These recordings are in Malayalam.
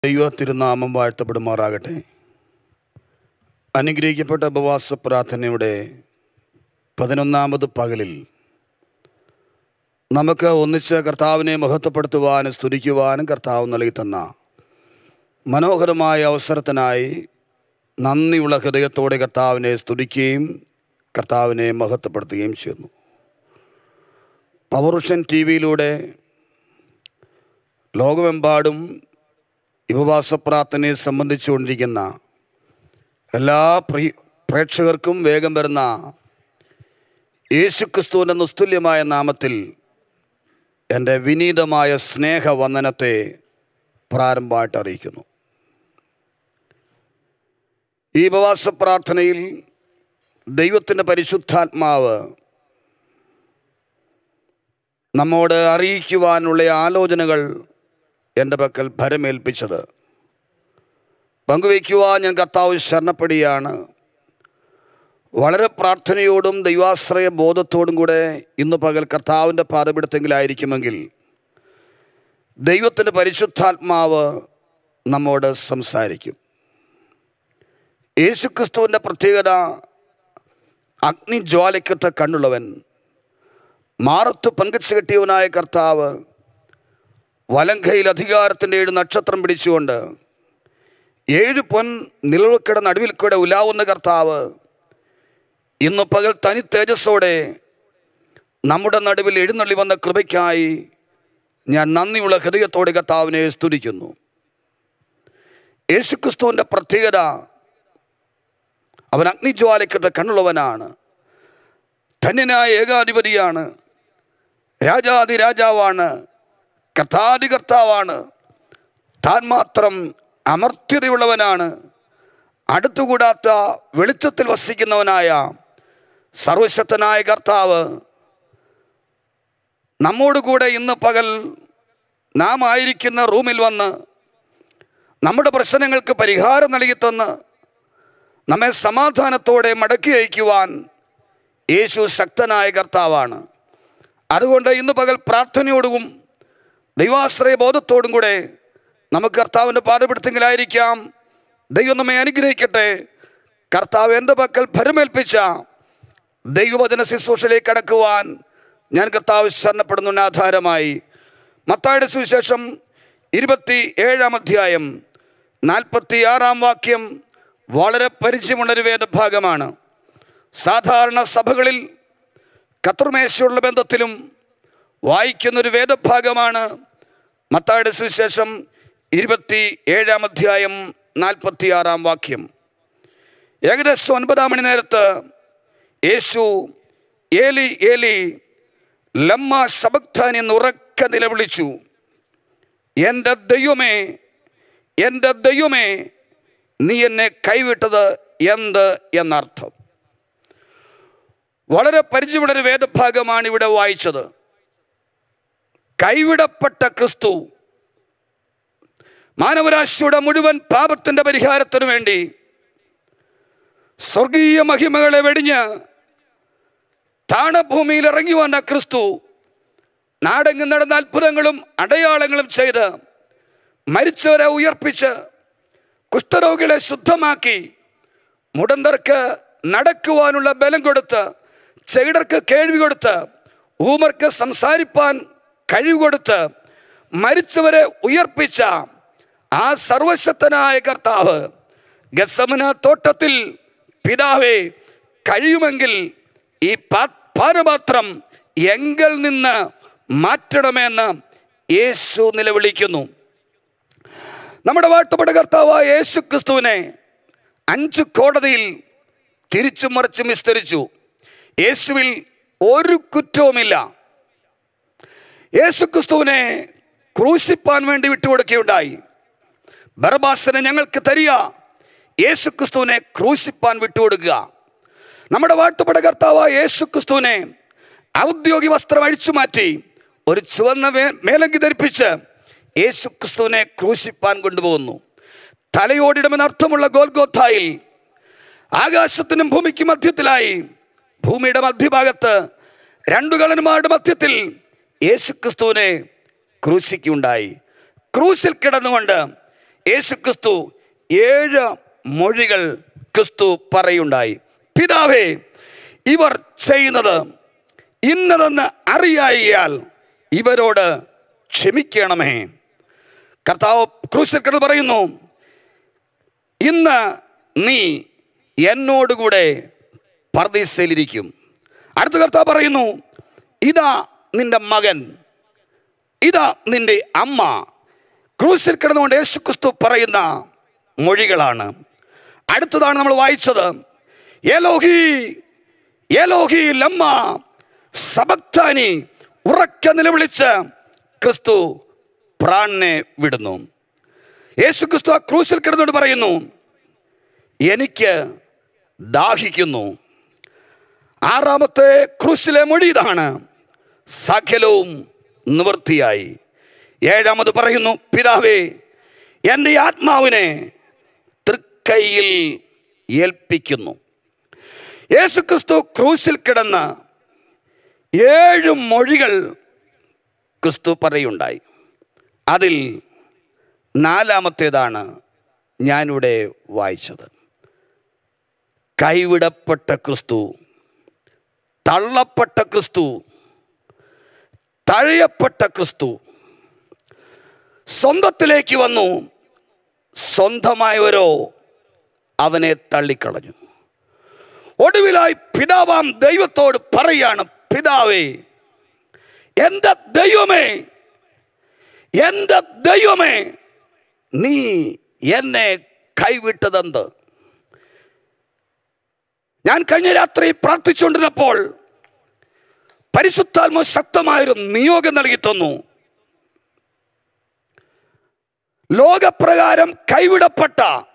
ദൈവ തിരുനാമം വാഴ്ത്തപ്പെടുമാറാകട്ടെ അനുഗ്രഹിക്കപ്പെട്ട ഉപവാസ പ്രാർത്ഥനയുടെ പതിനൊന്നാമത് പകലിൽ നമുക്ക് ഒന്നിച്ച് കർത്താവിനെ മഹത്വപ്പെടുത്തുവാനും സ്തുതിക്കുവാനും കർത്താവ് നൽകി തന്ന മനോഹരമായ അവസരത്തിനായി നന്ദിയുള്ള ഹൃദയത്തോടെ കർത്താവിനെ സ്തുതിക്കുകയും കർത്താവിനെ മഹത്വപ്പെടുത്തുകയും ചെയ്യുന്നു പവറുഷൻ ടി വിയിലൂടെ ലോകമെമ്പാടും ഉപവാസ പ്രാർത്ഥനയെ സംബന്ധിച്ചുകൊണ്ടിരിക്കുന്ന എല്ലാ പ്രീ പ്രേക്ഷകർക്കും വേഗം വരുന്ന യേശുക്രിസ്തുവിൻ്റെ നിസ്തുല്യമായ നാമത്തിൽ എൻ്റെ വിനീതമായ സ്നേഹവന്ദനത്തെ പ്രാരംഭമായിട്ട് അറിയിക്കുന്നു ഈ ഉപവാസ പ്രാർത്ഥനയിൽ ദൈവത്തിൻ്റെ പരിശുദ്ധാത്മാവ് നമ്മോട് അറിയിക്കുവാനുള്ള ആലോചനകൾ എൻ്റെ പക്കൽ ഭരമേൽപ്പിച്ചത് പങ്കുവയ്ക്കുവാൻ ഞാൻ കർത്താവ് ശരണപ്പെടുകയാണ് വളരെ പ്രാർത്ഥനയോടും ദൈവാശ്രയ ബോധത്തോടും കൂടെ ഇന്ന് പകൽ കർത്താവിൻ്റെ പാതപിടുത്തെങ്കിലായിരിക്കുമെങ്കിൽ ദൈവത്തിൻ്റെ പരിശുദ്ധാത്മാവ് നമ്മോട് സംസാരിക്കും യേശുക്രിസ്തുവിൻ്റെ പ്രത്യേകത അഗ്നിജ്വാലയ്ക്കൊത്ത കണ്ണുള്ളവൻ മാറത്ത് പങ്കിച്ചു കെട്ടിയവനായ കർത്താവ് വലങ്കയിൽ അധികാരത്തിൻ്റെ ഏഴ് നക്ഷത്രം പിടിച്ചുകൊണ്ട് ഏഴ് പൊൻ നിലവിൽക്കട നടുവിൽ കൂടെ ഉലാവുന്ന കർത്താവ് ഇന്ന് പകൽ തനി തേജസ്സോടെ നമ്മുടെ നടുവിൽ എഴുന്നള്ളി വന്ന കൃപയ്ക്കായി ഞാൻ നന്ദിയുള്ള ഹൃദയത്തോടെ കർത്താവിനെ സ്തുതിക്കുന്നു യേശുക്രിസ്തുവിൻ്റെ പ്രത്യേകത അവൻ അഗ്നിജ്വാലയ്ക്കിട്ട കണ്ണുള്ളവനാണ് ധന്യനായ ഏകാധിപതിയാണ് രാജാതി രാജാവാണ് കർത്താതി കർത്താവാണ് താൻ മാത്രം അമർത്യതയുള്ളവനാണ് അടുത്തുകൂടാത്ത വെളിച്ചത്തിൽ വസിക്കുന്നവനായ സർവശക്തനായ കർത്താവ് നമ്മോടുകൂടെ ഇന്ന് പകൽ നാം ആയിരിക്കുന്ന റൂമിൽ വന്ന് നമ്മുടെ പ്രശ്നങ്ങൾക്ക് പരിഹാരം നൽകി തന്ന് നമ്മെ സമാധാനത്തോടെ മടക്കി അയക്കുവാൻ യേശു ശക്തനായ കർത്താവാണ് അതുകൊണ്ട് ഇന്ന് പകൽ പ്രാർത്ഥനയോടും ദൈവാശ്രയ ബോധത്തോടും കൂടെ നമുക്ക് കർത്താവിൻ്റെ പാഠപ്പെടുത്തെങ്കിലായിരിക്കാം ദൈവം നമ്മെ അനുഗ്രഹിക്കട്ടെ കർത്താവ് എൻ്റെ പക്കൽ ഭരമേൽപ്പിച്ച ദൈവവചന ശുശ്രൂഷയിലേക്ക് കടക്കുവാൻ ഞാൻ കർത്താവ് ശരണപ്പെടുന്നതിന് ആധാരമായി മത്തായുടെ സുവിശേഷം ഇരുപത്തി ഏഴാം അധ്യായം നാൽപ്പത്തി ആറാം വാക്യം വളരെ പരിചയമുള്ളൊരു വേദഭാഗമാണ് സാധാരണ സഭകളിൽ കത്രുമേശയുള്ള ബന്ധത്തിലും വായിക്കുന്നൊരു വേദഭാഗമാണ് മത്തായുടെ സുവിശേഷം ഇരുപത്തി ഏഴാം അധ്യായം നാൽപ്പത്തി ആറാം വാക്യം ഏകദേശം ഒൻപതാം മണി നേരത്ത് യേശു ഏലി ഏലി ലമ്മ ശബക്താൻ എന്ന് ഉറക്ക നിലവിളിച്ചു എൻ്റെ ദൈവമേ എൻ്റെ ദൈവമേ നീ എന്നെ കൈവിട്ടത് എന്ത് എന്നർത്ഥം വളരെ പരിചയമുള്ളൊരു വേദഭാഗമാണ് ഇവിടെ വായിച്ചത് കൈവിടപ്പെട്ട ക്രിസ്തു മാനവരാശിയുടെ മുഴുവൻ പാപത്തിൻ്റെ പരിഹാരത്തിനു വേണ്ടി സ്വർഗീയ മഹിമകളെ വെടിഞ്ഞ് താണഭൂമിയിൽ ഇറങ്ങി വന്ന ക്രിസ്തു നാടെങ്ങും നടന്ന അത്ഭുതങ്ങളും അടയാളങ്ങളും ചെയ്ത് മരിച്ചവരെ ഉയർപ്പിച്ച് കുഷ്ഠരോഗികളെ ശുദ്ധമാക്കി മുടന്തർക്ക് നടക്കുവാനുള്ള ബലം കൊടുത്ത് ചെകിടർക്ക് കേൾവി കൊടുത്ത് ഊമർക്ക് സംസാരിപ്പാൻ കഴിവ് കൊടുത്ത് മരിച്ചവരെ ഉയർപ്പിച്ച ആ സർവശക്തനായ കർത്താവ് ഗസമന തോട്ടത്തിൽ പിതാവേ കഴിയുമെങ്കിൽ ഈ പാ- പാനപാത്രം എങ്കിൽ നിന്ന് മാറ്റണമെന്ന് യേശു നിലവിളിക്കുന്നു നമ്മുടെ വാഴ്ത്തപ്പെട്ട കർത്താവായ യേശു ക്രിസ്തുവിനെ അഞ്ച് കോടതിയിൽ തിരിച്ചും മറിച്ചും വിസ്തരിച്ചു യേശുവിൽ ഒരു കുറ്റവുമില്ല യേശു ക്രിസ്തുവിനെ ക്രൂശിപ്പാൻ വേണ്ടി വിട്ടുകൊടുക്കുകയുണ്ടായി ബർബാസിനെ ഞങ്ങൾക്ക് തരിക യേശു ക്രിസ്തുവിനെ ക്രൂശിപ്പാൻ വിട്ടുകൊടുക്കുക നമ്മുടെ വാട്ടുപട കർത്താവായ യേശു ക്രിസ്തുവിനെ ഔദ്യോഗിക വസ്ത്രം അഴിച്ചു മാറ്റി ഒരു ചുവന്ന മേ- മേലങ്കി ധരിപ്പിച്ച് യേശു ക്രിസ്തുവിനെ ക്രൂശിപ്പാൻ കൊണ്ടുപോകുന്നു തലയോടിടുമെന്ന് അർത്ഥമുള്ള ഗോൽഗോത്തായിൽ ആകാശത്തിനും ഭൂമിക്കും മധ്യത്തിലായി ഭൂമിയുടെ മധ്യഭാഗത്ത് രണ്ടു കളന്മാരുടെ മധ്യത്തിൽ യേശു ക്രിസ്തുവിനെ ക്രൂശിക്കുണ്ടായി ക്രൂശിൽ കിടന്നുകൊണ്ട് യേശു ക്രിസ്തു ഏഴ് മൊഴികൾ ക്രിസ്തു പറയുണ്ടായി പിതാവേ ഇവർ ചെയ്യുന്നത് ഇന്നതെന്ന് അറിയായിയാൽ ഇവരോട് ക്ഷമിക്കണമേ കർത്താവ് ക്രൂശിൽ കിടന്ന് പറയുന്നു ഇന്ന് നീ എന്നോടുകൂടെ പർദീസയിലിരിക്കും അടുത്ത കർത്താവ് പറയുന്നു ഇതാ നിന്റെ മകൻ ഇതാ നിന്റെ അമ്മ ക്രൂശിൽ കിടന്നുകൊണ്ട് യേശു ക്രിസ്തു പറയുന്ന മൊഴികളാണ് അടുത്തതാണ് നമ്മൾ വായിച്ചത് എലോഹി എലോഹി ലമ്മ സബക്താനി ഉറക്ക നിലവിളിച്ച് ക്രിസ്തു പ്രാണനെ വിടുന്നു യേശു ക്രിസ്തു ആ ക്രൂശിൽ കിടന്നുകൊണ്ട് പറയുന്നു എനിക്ക് ദാഹിക്കുന്നു ആറാമത്തെ ക്രൂശിലെ മൊഴി ഇതാണ് സകലവും നിവൃത്തിയായി ഏഴാമത് പറയുന്നു പിതാവേ എൻ്റെ ആത്മാവിനെ തൃക്കൈയിൽ ഏൽപ്പിക്കുന്നു യേശുക്രിസ്തു ക്രൂശിൽ കിടന്ന് ഏഴ് മൊഴികൾ ക്രിസ്തു പറയുണ്ടായി അതിൽ നാലാമത്തേതാണ് ഞാനിവിടെ വായിച്ചത് കൈവിടപ്പെട്ട ക്രിസ്തു തള്ളപ്പെട്ട ക്രിസ്തു തഴയപ്പെട്ട ക്രിസ്തു സ്വന്തത്തിലേക്ക് വന്നു സ്വന്തമായവരോ അവനെ തള്ളിക്കളഞ്ഞു ഒടുവിലായി പിതാവാം ദൈവത്തോട് പറയാണ് പിതാവേ എൻ്റെ ദൈവമേ എൻ്റെ ദൈവമേ നീ എന്നെ കൈവിട്ടതെന്ത് ഞാൻ കഴിഞ്ഞ രാത്രി പ്രാർത്ഥിച്ചുകൊണ്ടിരുന്നപ്പോൾ പരിശുദ്ധാത്മ ശക്തമായൊരു നിയോഗം നൽകി തന്നു ലോകപ്രകാരം കൈവിടപ്പെട്ട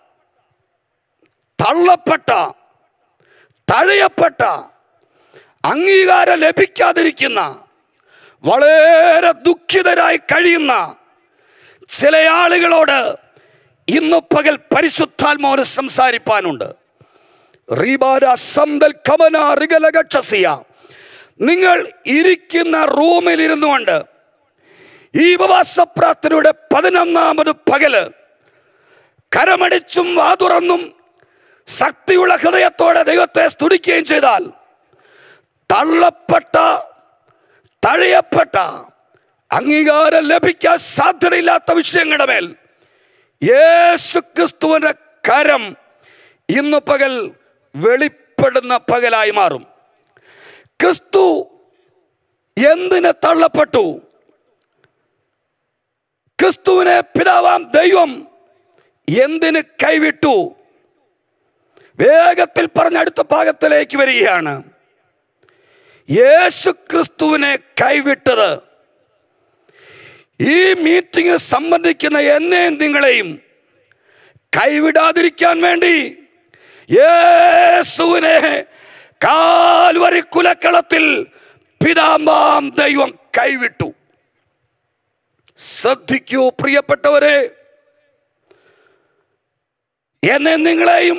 തള്ളപ്പെട്ട തഴയപ്പെട്ട അംഗീകാരം ലഭിക്കാതിരിക്കുന്ന വളരെ ദുഃഖിതരായി കഴിയുന്ന ചില ആളുകളോട് ഇന്ന് പകൽ പരിശുദ്ധാത്മാവിന് സംസാരിപ്പാനുണ്ട് റീബാര സന്തൽ കമന റിഗലഗക്ഷസിയ നിങ്ങൾ ഇരിക്കുന്ന റൂമിൽ ഇരുന്നു കൊണ്ട് ഈ ഉപവാസ പ്രാർത്ഥനയുടെ പതിനൊന്നാമത് പകല് കരമടിച്ചും വാതുറന്നും ശക്തിയുള്ള ഹൃദയത്തോടെ ദൈവത്തെ സ്തുതിക്കുകയും ചെയ്താൽ തള്ളപ്പെട്ട തഴയപ്പെട്ട അംഗീകാരം ലഭിക്കാൻ സാധ്യതയില്ലാത്ത വിഷയങ്ങളുടെ മേൽ യേശു ക്രിസ്തുവിന്റെ കരം ഇന്ന് പകൽ വെളിപ്പെടുന്ന പകലായി മാറും ക്രിസ്തു എന്തിന് തള്ളപ്പെട്ടു ക്രിസ്തുവിനെ പിതാവാം ദൈവം എന്തിന് കൈവിട്ടു വേഗത്തിൽ പറഞ്ഞ അടുത്ത ഭാഗത്തിലേക്ക് വരികയാണ് യേശു ക്രിസ്തുവിനെ കൈവിട്ടത് ഈ മീറ്റിംഗിൽ സംബന്ധിക്കുന്ന എന്നെയും നിങ്ങളെയും കൈവിടാതിരിക്കാൻ വേണ്ടി യേശുവിനെ കാൽവരി കുലക്കളത്തിൽ പിതാമ്പാം ദൈവം കൈവിട്ടു ശ്രദ്ധിക്കൂ പ്രിയപ്പെട്ടവരെ എന്നെ നിങ്ങളെയും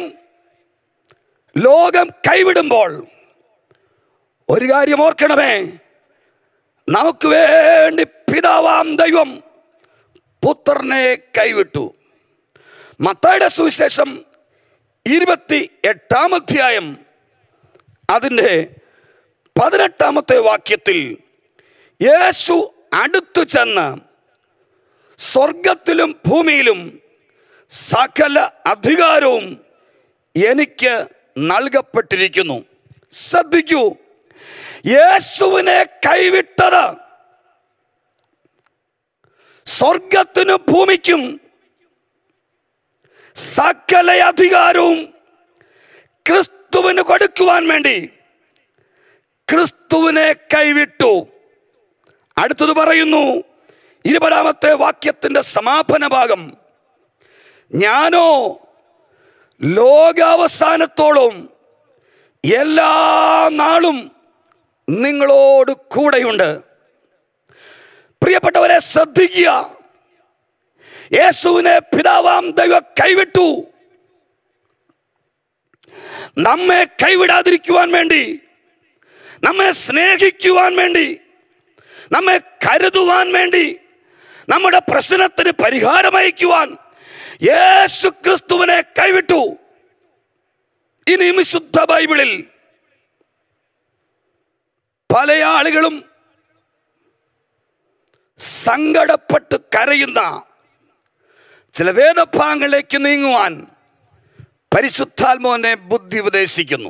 ലോകം കൈവിടുമ്പോൾ ഒരു കാര്യം ഓർക്കണമേ നമുക്ക് വേണ്ടി പിതാവാം ദൈവം പുത്രനെ കൈവിട്ടു മത്തായുടെ സുവിശേഷം ഇരുപത്തി എട്ടാം അധ്യായം അതിൻ്റെ പതിനെട്ടാമത്തെ വാക്യത്തിൽ യേശു അടുത്തു ചെന്ന് സ്വർഗത്തിലും ഭൂമിയിലും സകല അധികാരവും എനിക്ക് നൽകപ്പെട്ടിരിക്കുന്നു ശ്രദ്ധിക്കൂ യേശുവിനെ കൈവിട്ടത് സ്വർഗത്തിനും ഭൂമിക്കും സകല അധികാരവും ക്രിസ്തുവിന് കൊടുക്കുവാൻ വേണ്ടി ക്രിസ്തുവിനെ കൈവിട്ടു അടുത്തത് പറയുന്നു ഇരുപതാമത്തെ വാക്യത്തിന്റെ സമാപന ഭാഗം ഞാനോ ലോകാവസാനത്തോളം എല്ലാ നാളും നിങ്ങളോട് കൂടെയുണ്ട് പ്രിയപ്പെട്ടവരെ ശ്രദ്ധിക്കുക യേശുവിനെ പിതാവാം ദൈവം കൈവിട്ടു നമ്മെ കൈവിടാതിരിക്കുവാൻ വേണ്ടി നമ്മെ സ്നേഹിക്കുവാൻ വേണ്ടി നമ്മെ കരുതുവാൻ വേണ്ടി നമ്മുടെ പ്രശ്നത്തിന് പരിഹാരം അയക്കുവാൻ യേശു ക്രിസ്തുവിനെ കൈവിട്ടു ഇനി വിശുദ്ധ ബൈബിളിൽ പല ആളുകളും സങ്കടപ്പെട്ട് കരയുന്ന ചില വേദഭാഗങ്ങളിലേക്ക് നീങ്ങുവാൻ പരിശുദ്ധാത്മാവിനെ ബുദ്ധി ഉപദേശിക്കുന്നു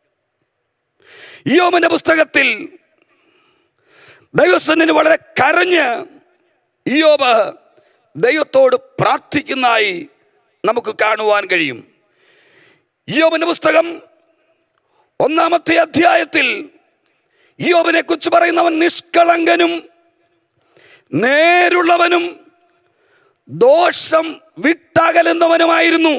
യോമന്റെ പുസ്തകത്തിൽ ദൈവസന്നിന് വളരെ കരഞ്ഞ് യോബ് ദൈവത്തോട് പ്രാർത്ഥിക്കുന്നതായി നമുക്ക് കാണുവാൻ കഴിയും യോബിന്റെ പുസ്തകം ഒന്നാമത്തെ അധ്യായത്തിൽ യോബിനെ കുറിച്ച് പറയുന്നവൻ നിഷ്കളങ്കനും നേരുള്ളവനും ദോഷം വിട്ടകലുന്നവനുമായിരുന്നു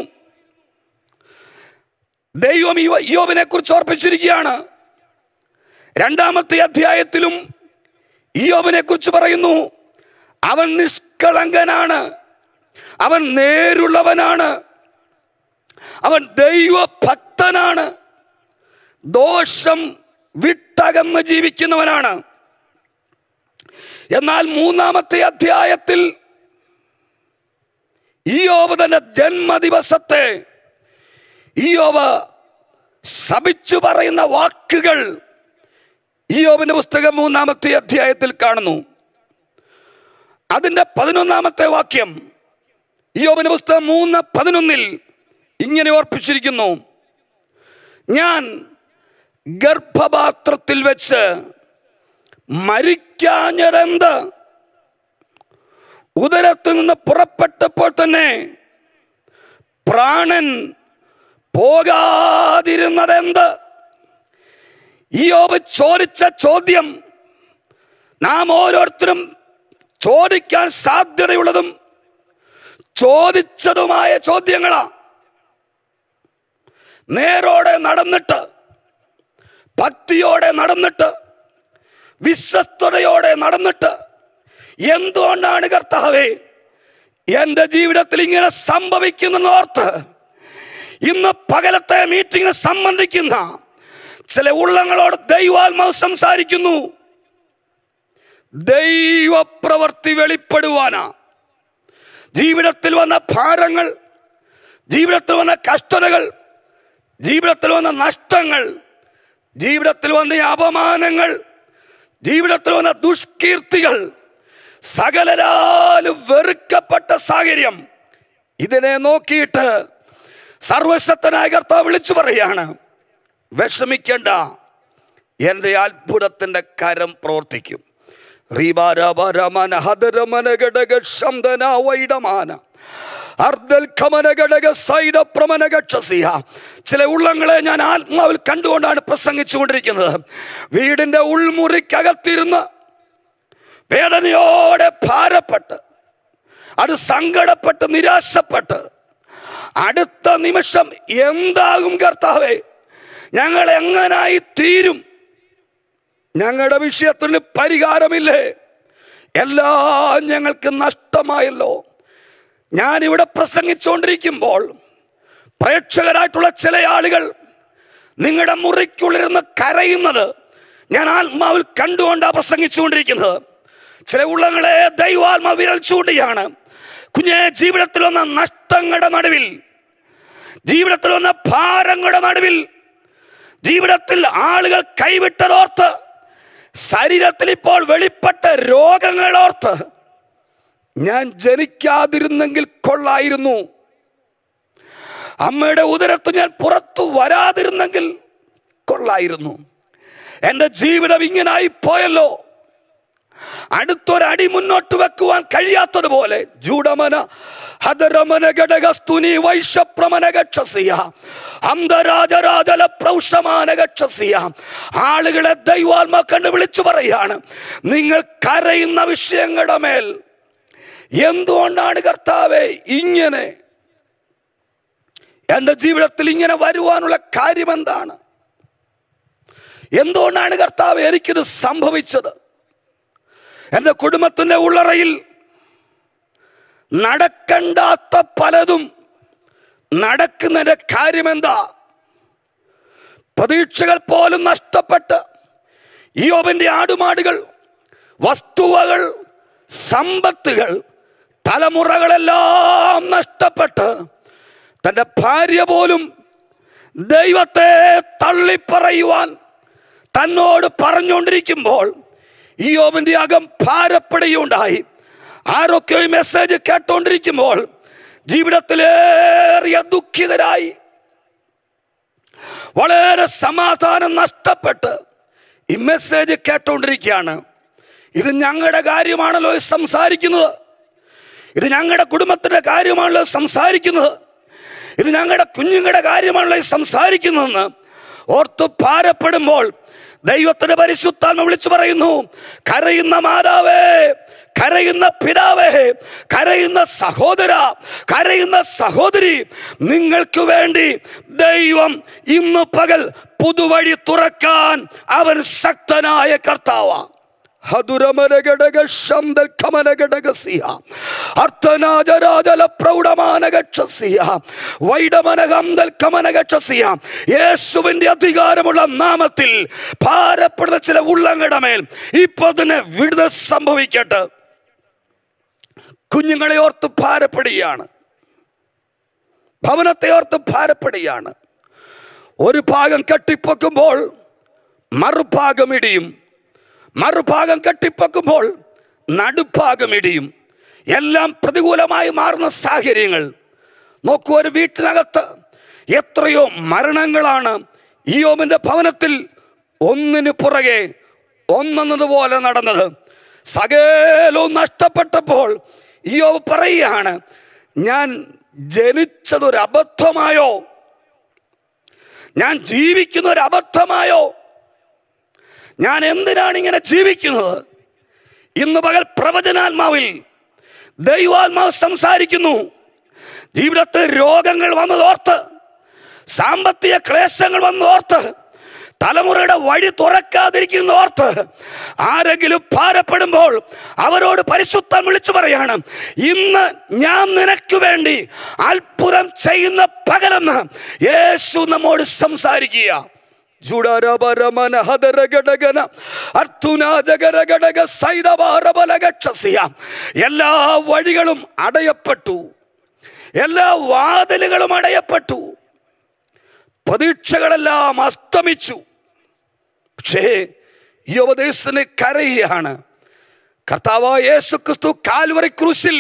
ദൈവം യോ- യോബിനെ കുറിച്ച് ഓർപ്പിച്ചിരിക്കുകയാണ് രണ്ടാമത്തെ അധ്യായത്തിലും യോബിനെ കുറിച്ച് പറയുന്നു അവൻ നിഷ്കളങ്കനാണ് അവൻ നേരുള്ളവനാണ് അവൻ ദൈവഭക്തനാണ് ദോഷം വിട്ടകന്ന് ജീവിക്കുന്നവനാണ് എന്നാൽ മൂന്നാമത്തെ അധ്യായത്തിൽ ഈയോബ് തന്റെ ജന്മദിവസത്തെ ഈയോബ് ശപിച്ചു പറയുന്ന വാക്കുകൾ ഈയോബിന്റെ പുസ്തകം മൂന്നാമത്തെ അധ്യായത്തിൽ കാണുന്നു അതിന്റെ പതിനൊന്നാമത്തെ വാക്യം ഈയോബിന്റെ പുസ്തകം മൂന്ന് പതിനൊന്നിൽ ഇങ്ങനെ ഓർപ്പിച്ചിരിക്കുന്നു ഞാൻ ഗർഭപാത്രത്തിൽ വെച്ച് മരിക്കാഞ്ഞതെന്ത് ഉദരത്തിൽ നിന്ന് പുറപ്പെട്ടപ്പോൾ തന്നെ പ്രാണൻ പോകാതിരുന്നതെന്ത് യോബ് ചോദിച്ച ചോദ്യം നാം ഓരോരുത്തരും ചോദിക്കാൻ സാധ്യതയുള്ളതും ചോദിച്ചതുമായ ചോദ്യങ്ങളാ നേരോടെ നടന്നിട്ട് ഭക്തിയോടെ നടന്നിട്ട് വിശ്വസ്തയോടെ നടന്നിട്ട് എന്തുകൊണ്ടാണ് കർത്താവേ എൻ്റെ ജീവിതത്തിൽ ഇങ്ങനെ സംഭവിക്കുന്നെന്ന് ഓർത്ത് ഇന്ന് പകലത്തെ മീറ്റിംഗിന് സംബന്ധിക്കുന്ന ചില ഉള്ളങ്ങളോട് ദൈവാത്മാവ് സംസാരിക്കുന്നു ദൈവപ്രവർത്തി വെളിപ്പെടുവാനാ ജീവിതത്തിൽ വന്ന ഭാരങ്ങൾ ജീവിതത്തിൽ വന്ന കഷ്ടതകൾ ജീവിതത്തിൽ വന്ന നഷ്ടങ്ങൾ ജീവിതത്തിൽ വന്ന അപമാനങ്ങൾ ജീവിതത്തിൽ വന്ന ദുഷ്കീർത്തികൾ സകലരാലും വെറുക്കപ്പെട്ട സാഹചര്യം ഇതിനെ നോക്കിയിട്ട് സർവശക്തനായ കർത്താവ് വിളിച്ചു പറയാണ് വിഷമിക്കേണ്ട എൻ്റെ അത്ഭുതത്തിൻ്റെ കരം പ്രവർത്തിക്കും റീബാരമന ഹദരമന ഘടക ശബ്ദന വൈഡമാന അർദ്ധൽ ഖമന ഘടക സൈഡ പ്രമന ഗക്ഷസിയ ചില ഉള്ളങ്ങളെ ഞാൻ ആത്മാവിൽ കണ്ടുകൊണ്ടാണ് പ്രസംഗിച്ചുകൊണ്ടിരിക്കുന്നത് വീടിൻ്റെ ഉൾമുറിക്കകത്തിരുന്ന് വേദനയോടെ ഭാരപ്പെട്ട് അത് സങ്കടപ്പെട്ട് നിരാശപ്പെട്ട് അടുത്ത നിമിഷം എന്താകും കർത്താവേ ഞങ്ങൾ എങ്ങനായി തീരും ഞങ്ങളുടെ വിഷയത്തിന് പരിഹാരമില്ലേ എല്ലാം ഞങ്ങൾക്ക് നഷ്ടമായല്ലോ ഞാനിവിടെ പ്രസംഗിച്ചുകൊണ്ടിരിക്കുമ്പോൾ പ്രേക്ഷകരായിട്ടുള്ള ചില ആളുകൾ നിങ്ങളുടെ മുറിക്കുള്ളിരുന്ന് കരയുന്നത് ഞാൻ ആത്മാവിൽ കണ്ടുകൊണ്ടാണ് പ്രസംഗിച്ചുകൊണ്ടിരിക്കുന്നത് ചില ഉള്ളങ്ങളെ ദൈവാത്മ വിരൽ ചൂണ്ടിയാണ് കുഞ്ഞെ ജീവിതത്തിൽ വന്ന നഷ്ടങ്ങളുടെ നടുവിൽ ജീവിതത്തിൽ വന്ന ഭാരങ്ങളുടെ നടുവിൽ ജീവിതത്തിൽ ആളുകൾ കൈവിട്ടതോർത്ത് ശരീരത്തിൽ ഇപ്പോൾ വെളിപ്പെട്ട രോഗങ്ങളോർത്ത് ഞാൻ ജനിക്കാതിരുന്നെങ്കിൽ കൊള്ളായിരുന്നു അമ്മയുടെ ഉദരത്ത് ഞാൻ പുറത്തു വരാതിരുന്നെങ്കിൽ കൊള്ളായിരുന്നു എൻ്റെ ജീവിതം ഇങ്ങനായി പോയല്ലോ അടുത്തൊരടി മുന്നോട്ട് വെക്കുവാൻ കഴിയാത്തതുപോലെ ജൂഡമന ഹദരമന ഘടകസ്തുനി വൈശപ്രമന ഗക്ഷസിയ അന്തരാജരാജല പ്രൗഷമാന ഗക്ഷസിയ ആളുകളെ ദൈവാത്മ കണ്ട് വിളിച്ചു പറയാണ് നിങ്ങൾ കരയുന്ന വിഷയങ്ങളുടെ മേൽ എന്തുകൊണ്ടാണ് കർത്താവെ ഇങ്ങനെ എൻ്റെ ജീവിതത്തിൽ ഇങ്ങനെ വരുവാനുള്ള കാര്യം എന്താണ് എന്തുകൊണ്ടാണ് കർത്താവ് എനിക്കിത് സംഭവിച്ചത് എൻ്റെ കുടുംബത്തിൻ്റെ ഉള്ളറയിൽ നടക്കണ്ടാത്ത പലതും നടക്കുന്നതിൻ്റെ കാര്യമെന്താ പ്രതീക്ഷകൾ പോലും നഷ്ടപ്പെട്ട് യോബിൻ്റെ ആടുമാടുകൾ വസ്തുവകൾ സമ്പത്തുകൾ തലമുറകളെല്ലാം നഷ്ടപ്പെട്ട് തൻ്റെ ഭാര്യ പോലും ദൈവത്തെ തള്ളിപ്പറയുവാൻ തന്നോട് പറഞ്ഞുകൊണ്ടിരിക്കുമ്പോൾ ഈ യോബിൻ്റെ അകം ഭാരപ്പെടുകയുണ്ടായി ആരൊക്കെ ഈ മെസ്സേജ് കേട്ടുകൊണ്ടിരിക്കുമ്പോൾ ജീവിതത്തിലേറിയ ദുഃഖിതരായി വളരെ സമാധാനം നഷ്ടപ്പെട്ട് ഈ മെസ്സേജ് കേട്ടുകൊണ്ടിരിക്കുകയാണ് ഇത് ഞങ്ങളുടെ കാര്യമാണല്ലോ ഈ സംസാരിക്കുന്നത് ഇത് ഞങ്ങളുടെ കുടുംബത്തിൻ്റെ കാര്യമാണല്ലോ സംസാരിക്കുന്നത് ഇത് ഞങ്ങളുടെ കുഞ്ഞുങ്ങളുടെ കാര്യമാണല്ലോ ഈ സംസാരിക്കുന്നതെന്ന് ഓർത്ത് ഭാരപ്പെടുമ്പോൾ ദൈവത്തിന്റെ പരിശുദ്ധാത്മ വിളിച്ചു പറയുന്നു കരയുന്ന മാതാവേ കരയുന്ന പിതാവേ കരയുന്ന സഹോദര കരയുന്ന സഹോദരി നിങ്ങൾക്ക് വേണ്ടി ദൈവം ഇന്ന് പകൽ പുതുവഴി തുറക്കാൻ അവൻ ശക്തനായ കർത്താവാ യേശുവിന്റെ അധികാരമുള്ള നാമത്തിൽ ഭാരപ്പെടുന്ന ചില ഉള്ളങ്ങളുടെ മേൽ ഇപ്പോൾ തന്നെ വിടുതൽ സംഭവിക്കട്ടെ കുഞ്ഞുങ്ങളെ ഓർത്ത് ഭാരപ്പെടുകയാണ് ഭവനത്തെ ഓർത്ത് ഭാരപ്പെടുകയാണ് ഒരു ഭാഗം കെട്ടിപ്പൊക്കുമ്പോൾ മറുഭാഗം ഇടിയും മറുഭാഗം കെട്ടിപ്പൊക്കുമ്പോൾ നടുഭാഗം ഇടിയും എല്ലാം പ്രതികൂലമായി മാറുന്ന സാഹചര്യങ്ങൾ നോക്കൂ ഒരു വീട്ടിനകത്ത് എത്രയോ മരണങ്ങളാണ് ഇയോമിൻ്റെ ഭവനത്തിൽ ഒന്നിനു പുറകെ ഒന്നെന്നതുപോലെ നടന്നത് സകലവും നഷ്ടപ്പെട്ടപ്പോൾ ഇയോബ് പറയുകയാണ് ഞാൻ ജനിച്ചതൊരു അബദ്ധമായോ ഞാൻ ജീവിക്കുന്ന ഒരു അബദ്ധമായോ ഞാൻ എന്തിനാണ് ഇങ്ങനെ ജീവിക്കുന്നത് ഇന്ന് പകൽ പ്രവചനാത്മാവിൽ ദൈവാത്മാവ് സംസാരിക്കുന്നു ജീവിതത്തിൽ രോഗങ്ങൾ വന്നതോർത്ത് സാമ്പത്തിക ക്ലേശങ്ങൾ വന്നോർത്ത് തലമുറയുടെ വഴി തുറക്കാതിരിക്കുന്ന ഓർത്ത് ആരെങ്കിലും ഭാരപ്പെടുമ്പോൾ അവരോട് പരിശുദ്ധം വിളിച്ചു പറയാണ് ഇന്ന് ഞാൻ നിനക്ക് വേണ്ടി അത്ഭുതം ചെയ്യുന്ന പകലെന്ന് യേശു നമ്മോട് സംസാരിക്കുക എല്ലാ വഴികളും അടയപ്പെട്ടു എല്ലാ വാതിലുകളും അടയപ്പെട്ടു പ്രതീക്ഷകളെല്ലാം അസ്തമിച്ചു പക്ഷേ ഈ ഉപദേശത്തിന് കരയുകയാണ് കർത്താവ് യേശു ക്രിസ്തു കാൽവറി ക്രൂശിൽ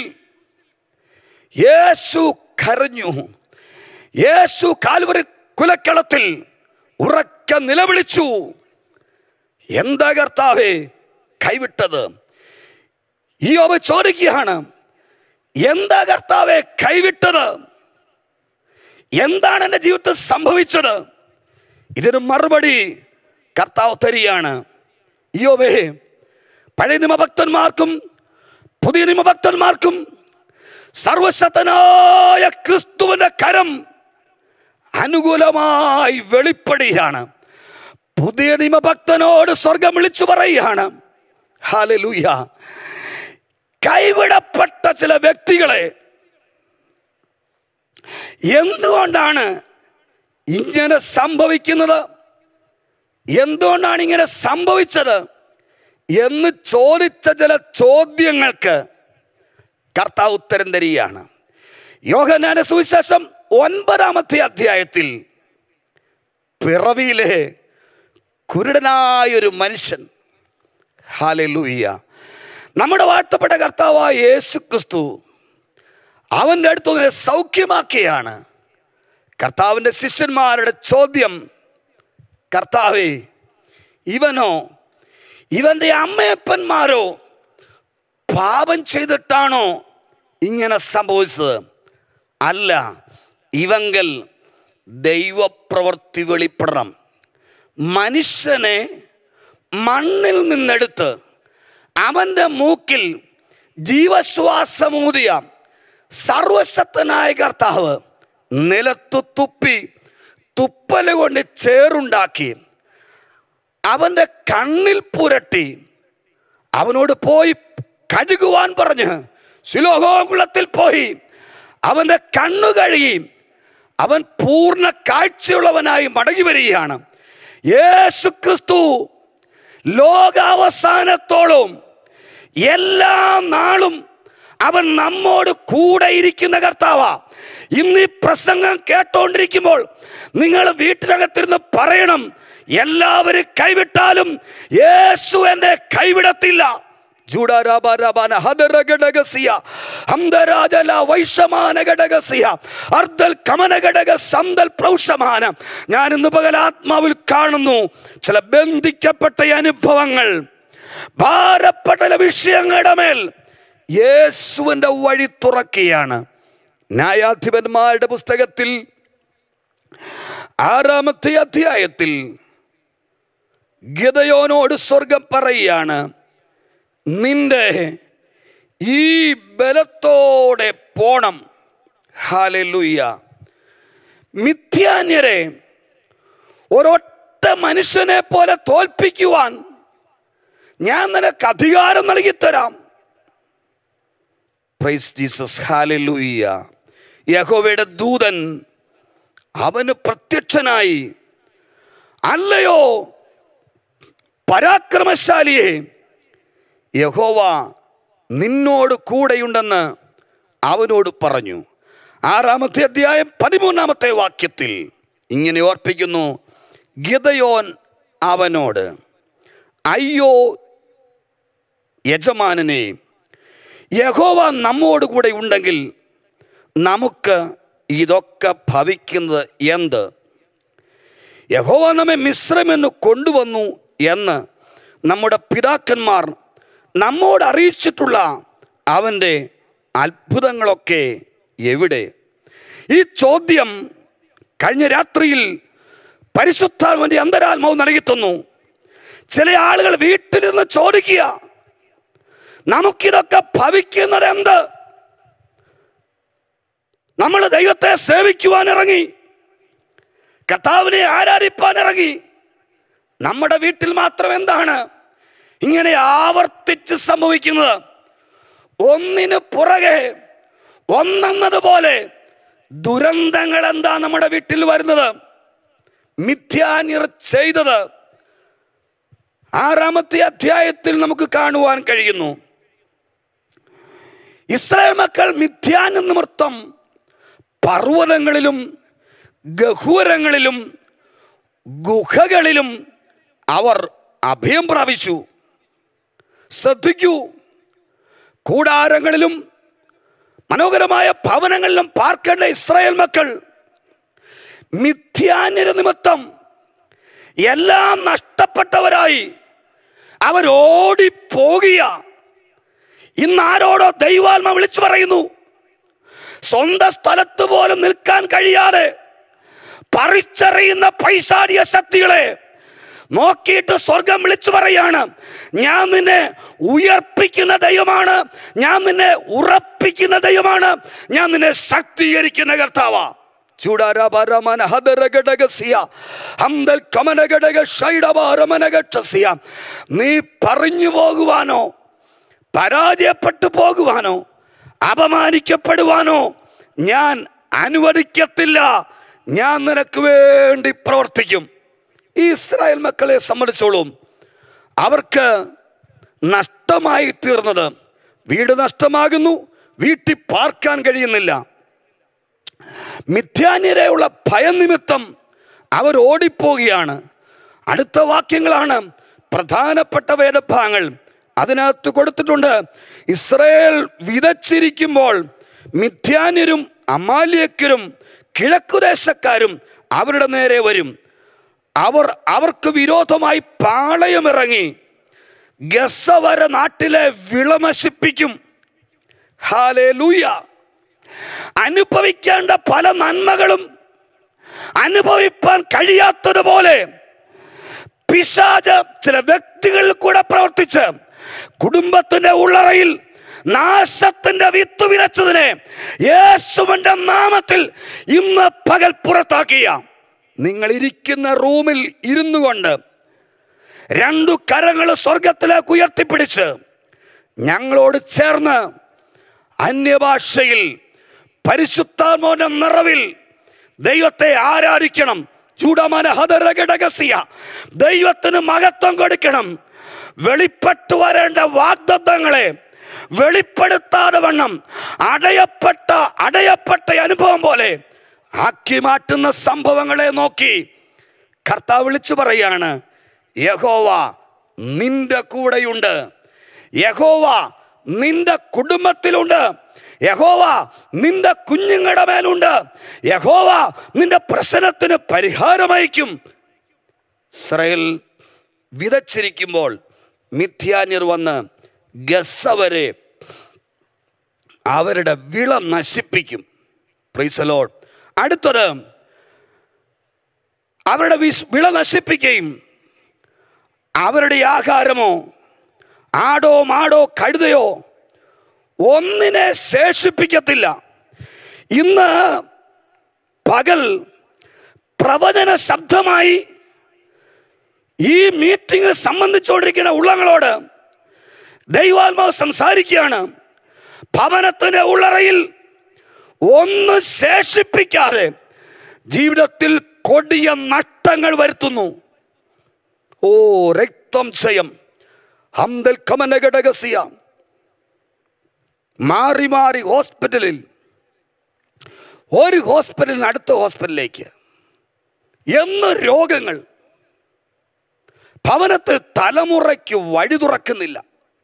യേശു കരഞ്ഞു യേശു കാൽവറി കുലക്കളത്തിൽ ഉറക്ക നിലവിളിച്ചു എന്താ കർത്താവേ കൈവിട്ടത് ഈ ഒവ ചോദിക്കുകയാണ് എന്താ കർത്താവെ കൈവിട്ടത് എന്താണ് എൻ്റെ ജീവിതത്തിൽ സംഭവിച്ചത് ഇതിന് മറുപടി കർത്താവ് തരികയാണ് യോവേ പഴയ നിയമഭക്തന്മാർക്കും പുതിയ നിയമഭക്തന്മാർക്കും സർവശക്തനായ ക്രിസ്തുവിന്റെ കരം അനുകൂലമായി വെളിപ്പെടുകയാണ് പുതിയ നിയമഭക്തനോട് സ്വർഗം വിളിച്ചു പറയുകയാണ് ഹാലലൂയ കൈവിടപ്പെട്ട ചില വ്യക്തികളെ എന്തുകൊണ്ടാണ് ഇങ്ങനെ സംഭവിക്കുന്നത് എന്തുകൊണ്ടാണ് ഇങ്ങനെ സംഭവിച്ചത് എന്ന് ചോദിച്ച ചില ചോദ്യങ്ങൾക്ക് കർത്താവ് ഉത്തരം തരികയാണ് യോഹനാന സുവിശേഷം ഒൻപതാമത്തെ അധ്യായത്തിൽ പിറവിയിലെ കുരുടനായൊരു മനുഷ്യൻ ഹാലലൂയ്യ നമ്മുടെ വാഴ്ത്തപ്പെട്ട കർത്താവായ യേശു ക്രിസ്തു അവൻ്റെ അടുത്ത് ഒന്നിനെ സൗഖ്യമാക്കിയാണ് കർത്താവിൻ്റെ ശിഷ്യന്മാരുടെ ചോദ്യം കർത്താവേ ഇവനോ ഇവൻ്റെ അമ്മയപ്പന്മാരോ പാപം ചെയ്തിട്ടാണോ ഇങ്ങനെ സംഭവിച്ചത് അല്ല ഇവങ്കൽ ദൈവപ്രവൃത്തി വെളിപ്പെടണം മനുഷ്യനെ മണ്ണിൽ നിന്നെടുത്ത് അവൻ്റെ മൂക്കിൽ ജീവശ്വാസമൂതിയ സർവശക്തനായ കർത്താവ് നിലത്തു തുപ്പി തുപ്പല് കൊണ്ട് ചേറുണ്ടാക്കി അവൻ്റെ കണ്ണിൽ പുരട്ടി അവനോട് പോയി കഴുകുവാൻ പറഞ്ഞ് ശിലോഹോകുളത്തിൽ പോയി അവൻ്റെ കണ്ണു കഴുകി അവൻ പൂർണ്ണ കാഴ്ചയുള്ളവനായി മടങ്ങി വരികയാണ് യേശു ക്രിസ്തു ലോകാവസാനത്തോളം എല്ലാ നാളും അവൻ നമ്മോട് കൂടെ ഇരിക്കുന്ന കർത്താവാ ഇന്ന് ഈ പ്രസംഗം കേട്ടോണ്ടിരിക്കുമ്പോൾ നിങ്ങൾ വീട്ടിനകത്തിരുന്ന് പറയണം എല്ലാവരും കൈവിട്ടാലും യേശു എന്നെ കൈവിടത്തില്ല ജൂഡാരാബാരാബാന ഹദരഘടകസിയ അന്തരാജല വൈഷമാനഘടകസിയ അർദ്ധൽ കമനഘടക സന്തൽ പ്രൗഷമാന ഞാൻ ഇന്ന് പകൽ ആത്മാവിൽ കാണുന്നു ചില ബന്ധിക്കപ്പെട്ട ഈ അനുഭവങ്ങൾ ഭാരപ്പെട്ട ചില വിഷയങ്ങളുടെ മേൽ യേശുവിൻ്റെ വഴി തുറക്കുകയാണ് ന്യായാധിപന്മാരുടെ പുസ്തകത്തിൽ ആറാമത്തെ അധ്യായത്തിൽ ഗതയോനോട് സ്വർഗം പറയുകയാണ് നിന്റെ ഈ ബലത്തോടെ പോണം ഹാലലുയ്യ മിഥ്യാന്യരെ ഒരൊറ്റ മനുഷ്യനെ പോലെ തോൽപ്പിക്കുവാൻ ഞാൻ നിനക്ക് അധികാരം നൽകിത്തരാം പ്രൈസ് ജീസസ് ഹാലലുയ്യ യഹോവയുടെ ദൂതൻ അവന് പ്രത്യക്ഷനായി അല്ലയോ പരാക്രമശാലിയെ യഹോവ നിന്നോട് കൂടെയുണ്ടെന്ന് അവനോട് പറഞ്ഞു ആറാമത്തെ അധ്യായം പതിമൂന്നാമത്തെ വാക്യത്തിൽ ഇങ്ങനെ ഓർപ്പിക്കുന്നു ഗിതയോൻ അവനോട് അയ്യോ യജമാനനെ യഹോവ നമ്മോട് കൂടെ ഉണ്ടെങ്കിൽ നമുക്ക് ഇതൊക്കെ ഭവിക്കുന്നത് എന്ത് യഹോവ നമ്മെ മിശ്രമെന്ന് കൊണ്ടുവന്നു എന്ന് നമ്മുടെ പിതാക്കന്മാർ നമ്മോട് അറിയിച്ചിട്ടുള്ള അവൻ്റെ അത്ഭുതങ്ങളൊക്കെ എവിടെ ഈ ചോദ്യം കഴിഞ്ഞ രാത്രിയിൽ പരിശുദ്ധാത്മന്റെ അന്തരാത്മാവ് നൽകി തന്നു ചില ആളുകൾ വീട്ടിലിരുന്ന് ചോദിക്കുക നമുക്കിതൊക്കെ ഭവിക്കുന്നത് എന്ത് നമ്മൾ ദൈവത്തെ സേവിക്കുവാൻ ഇറങ്ങി കർത്താവിനെ ആരാധിപ്പാൻ ഇറങ്ങി നമ്മുടെ വീട്ടിൽ മാത്രം എന്താണ് ഇങ്ങനെ ആവർത്തിച്ച് സംഭവിക്കുന്നത് ഒന്നിന് പുറകെ ഒന്നെന്നതുപോലെ ദുരന്തങ്ങൾ എന്താ നമ്മുടെ വീട്ടിൽ വരുന്നത് മിഥ്യാനിർ ചെയ്തത് ആറാമത്തെ അധ്യായത്തിൽ നമുക്ക് കാണുവാൻ കഴിയുന്നു ഇസ്രായേൽ മക്കൾ മിഥ്യാന നിമിത്തം പർവ്വതങ്ങളിലും ഗഹൂരങ്ങളിലും ഗുഹകളിലും അവർ അഭയം പ്രാപിച്ചു ശ്രദ്ധിക്കൂ കൂടാരങ്ങളിലും മനോഹരമായ ഭവനങ്ങളിലും പാർക്കേണ്ട ഇസ്രായേൽ മക്കൾ മിഥ്യാന്യര നിമിത്തം എല്ലാം നഷ്ടപ്പെട്ടവരായി അവരോടിപ്പോകിയ ഇന്ന് ആരോടോ ദൈവാത്മ വിളിച്ചു പറയുന്നു സ്വന്തം സ്ഥലത്ത് പോലും നിൽക്കാൻ കഴിയാതെ പറിച്ചറിയുന്ന പൈശാചിക ശക്തികളെ നോക്കിയിട്ട് സ്വർഗം വിളിച്ചു പറയാണ് ഞാൻ നിന്നെ ഉയർപ്പിക്കുന്ന ദൈവമാണ് ഞാൻ നിന്നെ ഉറപ്പിക്കുന്ന ദൈവമാണ് ഞാൻ നിന്നെ ശക്തീകരിക്കുന്ന കർത്താവാ ചൂടാരാപരമന ഹദരഘടകസിയ ഹംദൽ കമനഘടക ഷൈഡവാരമനഘട്ടസിയ നീ പറഞ്ഞു പോകുവാനോ പരാജയപ്പെട്ടു പോകുവാനോ അപമാനിക്കപ്പെടുവാനോ ഞാൻ അനുവദിക്കത്തില്ല ഞാൻ നിനക്ക് വേണ്ടി പ്രവർത്തിക്കും ഈ ഇസ്രായേൽ മക്കളെ സംബന്ധിച്ചോളും അവർക്ക് നഷ്ടമായി തീർന്നത് വീട് നഷ്ടമാകുന്നു വീട്ടിൽ പാർക്കാൻ കഴിയുന്നില്ല മിഥ്യാന്യരെയുള്ള ഭയനിമിത്തം അവർ ഓടിപ്പോവുകയാണ് അടുത്ത വാക്യങ്ങളാണ് പ്രധാനപ്പെട്ട വേദഭാഗങ്ങൾ അതിനകത്ത് കൊടുത്തിട്ടുണ്ട് ഇസ്രയേൽ വിതച്ചിരിക്കുമ്പോൾ മിഥ്യാന്യരും അമാലിയക്കരും കിഴക്കുദേശക്കാരും അവരുടെ നേരെ വരും അവർ അവർക്ക് വിരോധമായി പാളയമിറങ്ങി ഗസവര നാട്ടിലെ വിള നശിപ്പിക്കും ഹാലേ അനുഭവിക്കേണ്ട പല നന്മകളും അനുഭവിപ്പാൻ കഴിയാത്തതുപോലെ പിശാജ് ചില വ്യക്തികളിൽ കൂടെ പ്രവർത്തിച്ച് കുടുംബത്തിന്റെ ഉള്ളറയിൽ നാശത്തിന്റെ വിത്ത് വിതച്ചതിനെ യേശുവിന്റെ നാമത്തിൽ ഇന്ന് പകൽ പുറത്താക്കിയ നിങ്ങൾ ഇരിക്കുന്ന റൂമിൽ ഇരുന്നു കൊണ്ട് രണ്ടു കരങ്ങൾ സ്വർഗത്തിലേക്ക് ഉയർത്തിപ്പിടിച്ച് ഞങ്ങളോട് ചേർന്ന് അന്യഭാഷയിൽ പരിശുദ്ധാത്മാവിന്റെ നിറവിൽ ദൈവത്തെ ആരാധിക്കണം ചൂടമന ഹതരഘടകസിയ ദൈവത്തിന് മഹത്വം കൊടുക്കണം വെളിപ്പെട്ടു വരേണ്ട വാഗ്ദത്തങ്ങളെ വെളിപ്പെടുത്താതെ വണ്ണം അടയപ്പെട്ട അടയപ്പെട്ട അനുഭവം പോലെ ആക്കി മാറ്റുന്ന സംഭവങ്ങളെ നോക്കി കർത്താവ് വിളിച്ചു പറയാണ് യഹോവ നിന്റെ കൂടെയുണ്ട് യഹോവ നിന്റെ കുടുംബത്തിലുണ്ട് യഹോവ നിന്റെ കുഞ്ഞുങ്ങളുടെ മേലുണ്ട് യഹോവ നിന്റെ പ്രശ്നത്തിന് പരിഹാരമയക്കും ഇസ്രയേൽ വിതച്ചിരിക്കുമ്പോൾ മിഥ്യാന്യർ വന്ന് ഗസവരെ അവരുടെ വിള നശിപ്പിക്കും പ്രൈസലോൾ അടുത്തത് അവരുടെ വിസ് വിള നശിപ്പിക്കുകയും അവരുടെ ആഹാരമോ ആടോ മാടോ കഴുതയോ ഒന്നിനെ ശേഷിപ്പിക്കത്തില്ല ഇന്ന് പകൽ പ്രവചന ശബ്ദമായി ഈ മീറ്റിംഗിൽ സംബന്ധിച്ചുകൊണ്ടിരിക്കുന്ന ഉള്ളങ്ങളോട് ദൈവാത്മാവ് സംസാരിക്കുകയാണ് ഭവനത്തിന്റെ ഉള്ളറയിൽ ഒന്ന് ശേഷിപ്പിക്കാതെ ജീവിതത്തിൽ കൊടിയ നഷ്ടങ്ങൾ വരുത്തുന്നു ഓ രക്തം ക്ഷയം ഹംദൽ കമനഘടകസിയ മാറി മാറി ഹോസ്പിറ്റലിൽ ഒരു ഹോസ്പിറ്റലിൽ നിന്ന് അടുത്ത ഹോസ്പിറ്റലിലേക്ക് എന്ന് രോഗങ്ങൾ ഭവനത്തിൽ തലമുറയ്ക്ക് വഴി തുറക്കുന്നില്ല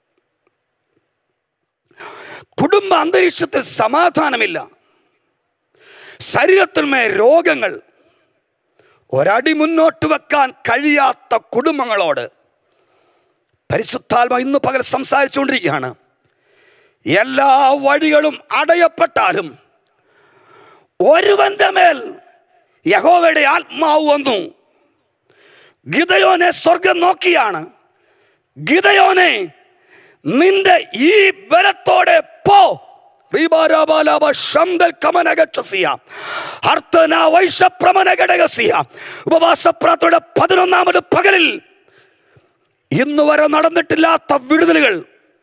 കുടുംബ അന്തരീക്ഷത്തിൽ സമാധാനമില്ല ശരീരത്തിന്മേൽ രോഗങ്ങൾ ഒരടി മുന്നോട്ട് വെക്കാൻ കഴിയാത്ത കുടുംബങ്ങളോട് പരിശുദ്ധാത്മ ഇന്ന് പകൽ സംസാരിച്ചുകൊണ്ടിരിക്കുകയാണ് എല്ലാ വഴികളും അടയപ്പെട്ടാലും ഒരുവന്റെ മേൽ യഹോവയുടെ ആത്മാവ് വന്നു ഗിതയോനെ സ്വർഗം നോക്കിയാണ് ഗിതയോനെ നിന്റെ ഈ ബലത്തോടെ പോ റീബാരാബാലാബ ശംദൽ കമനഗച്ഛസിയ. അർത്ഥന വൈശപ്രമനഘടകസിയ. ഉപവാസപ്രാർത്ഥനയുടെ പതിനൊന്നാമത് പകലിൽ ഇന്ന് വരെ നടന്നിട്ടില്ലാത്ത വിടുതലുകൾ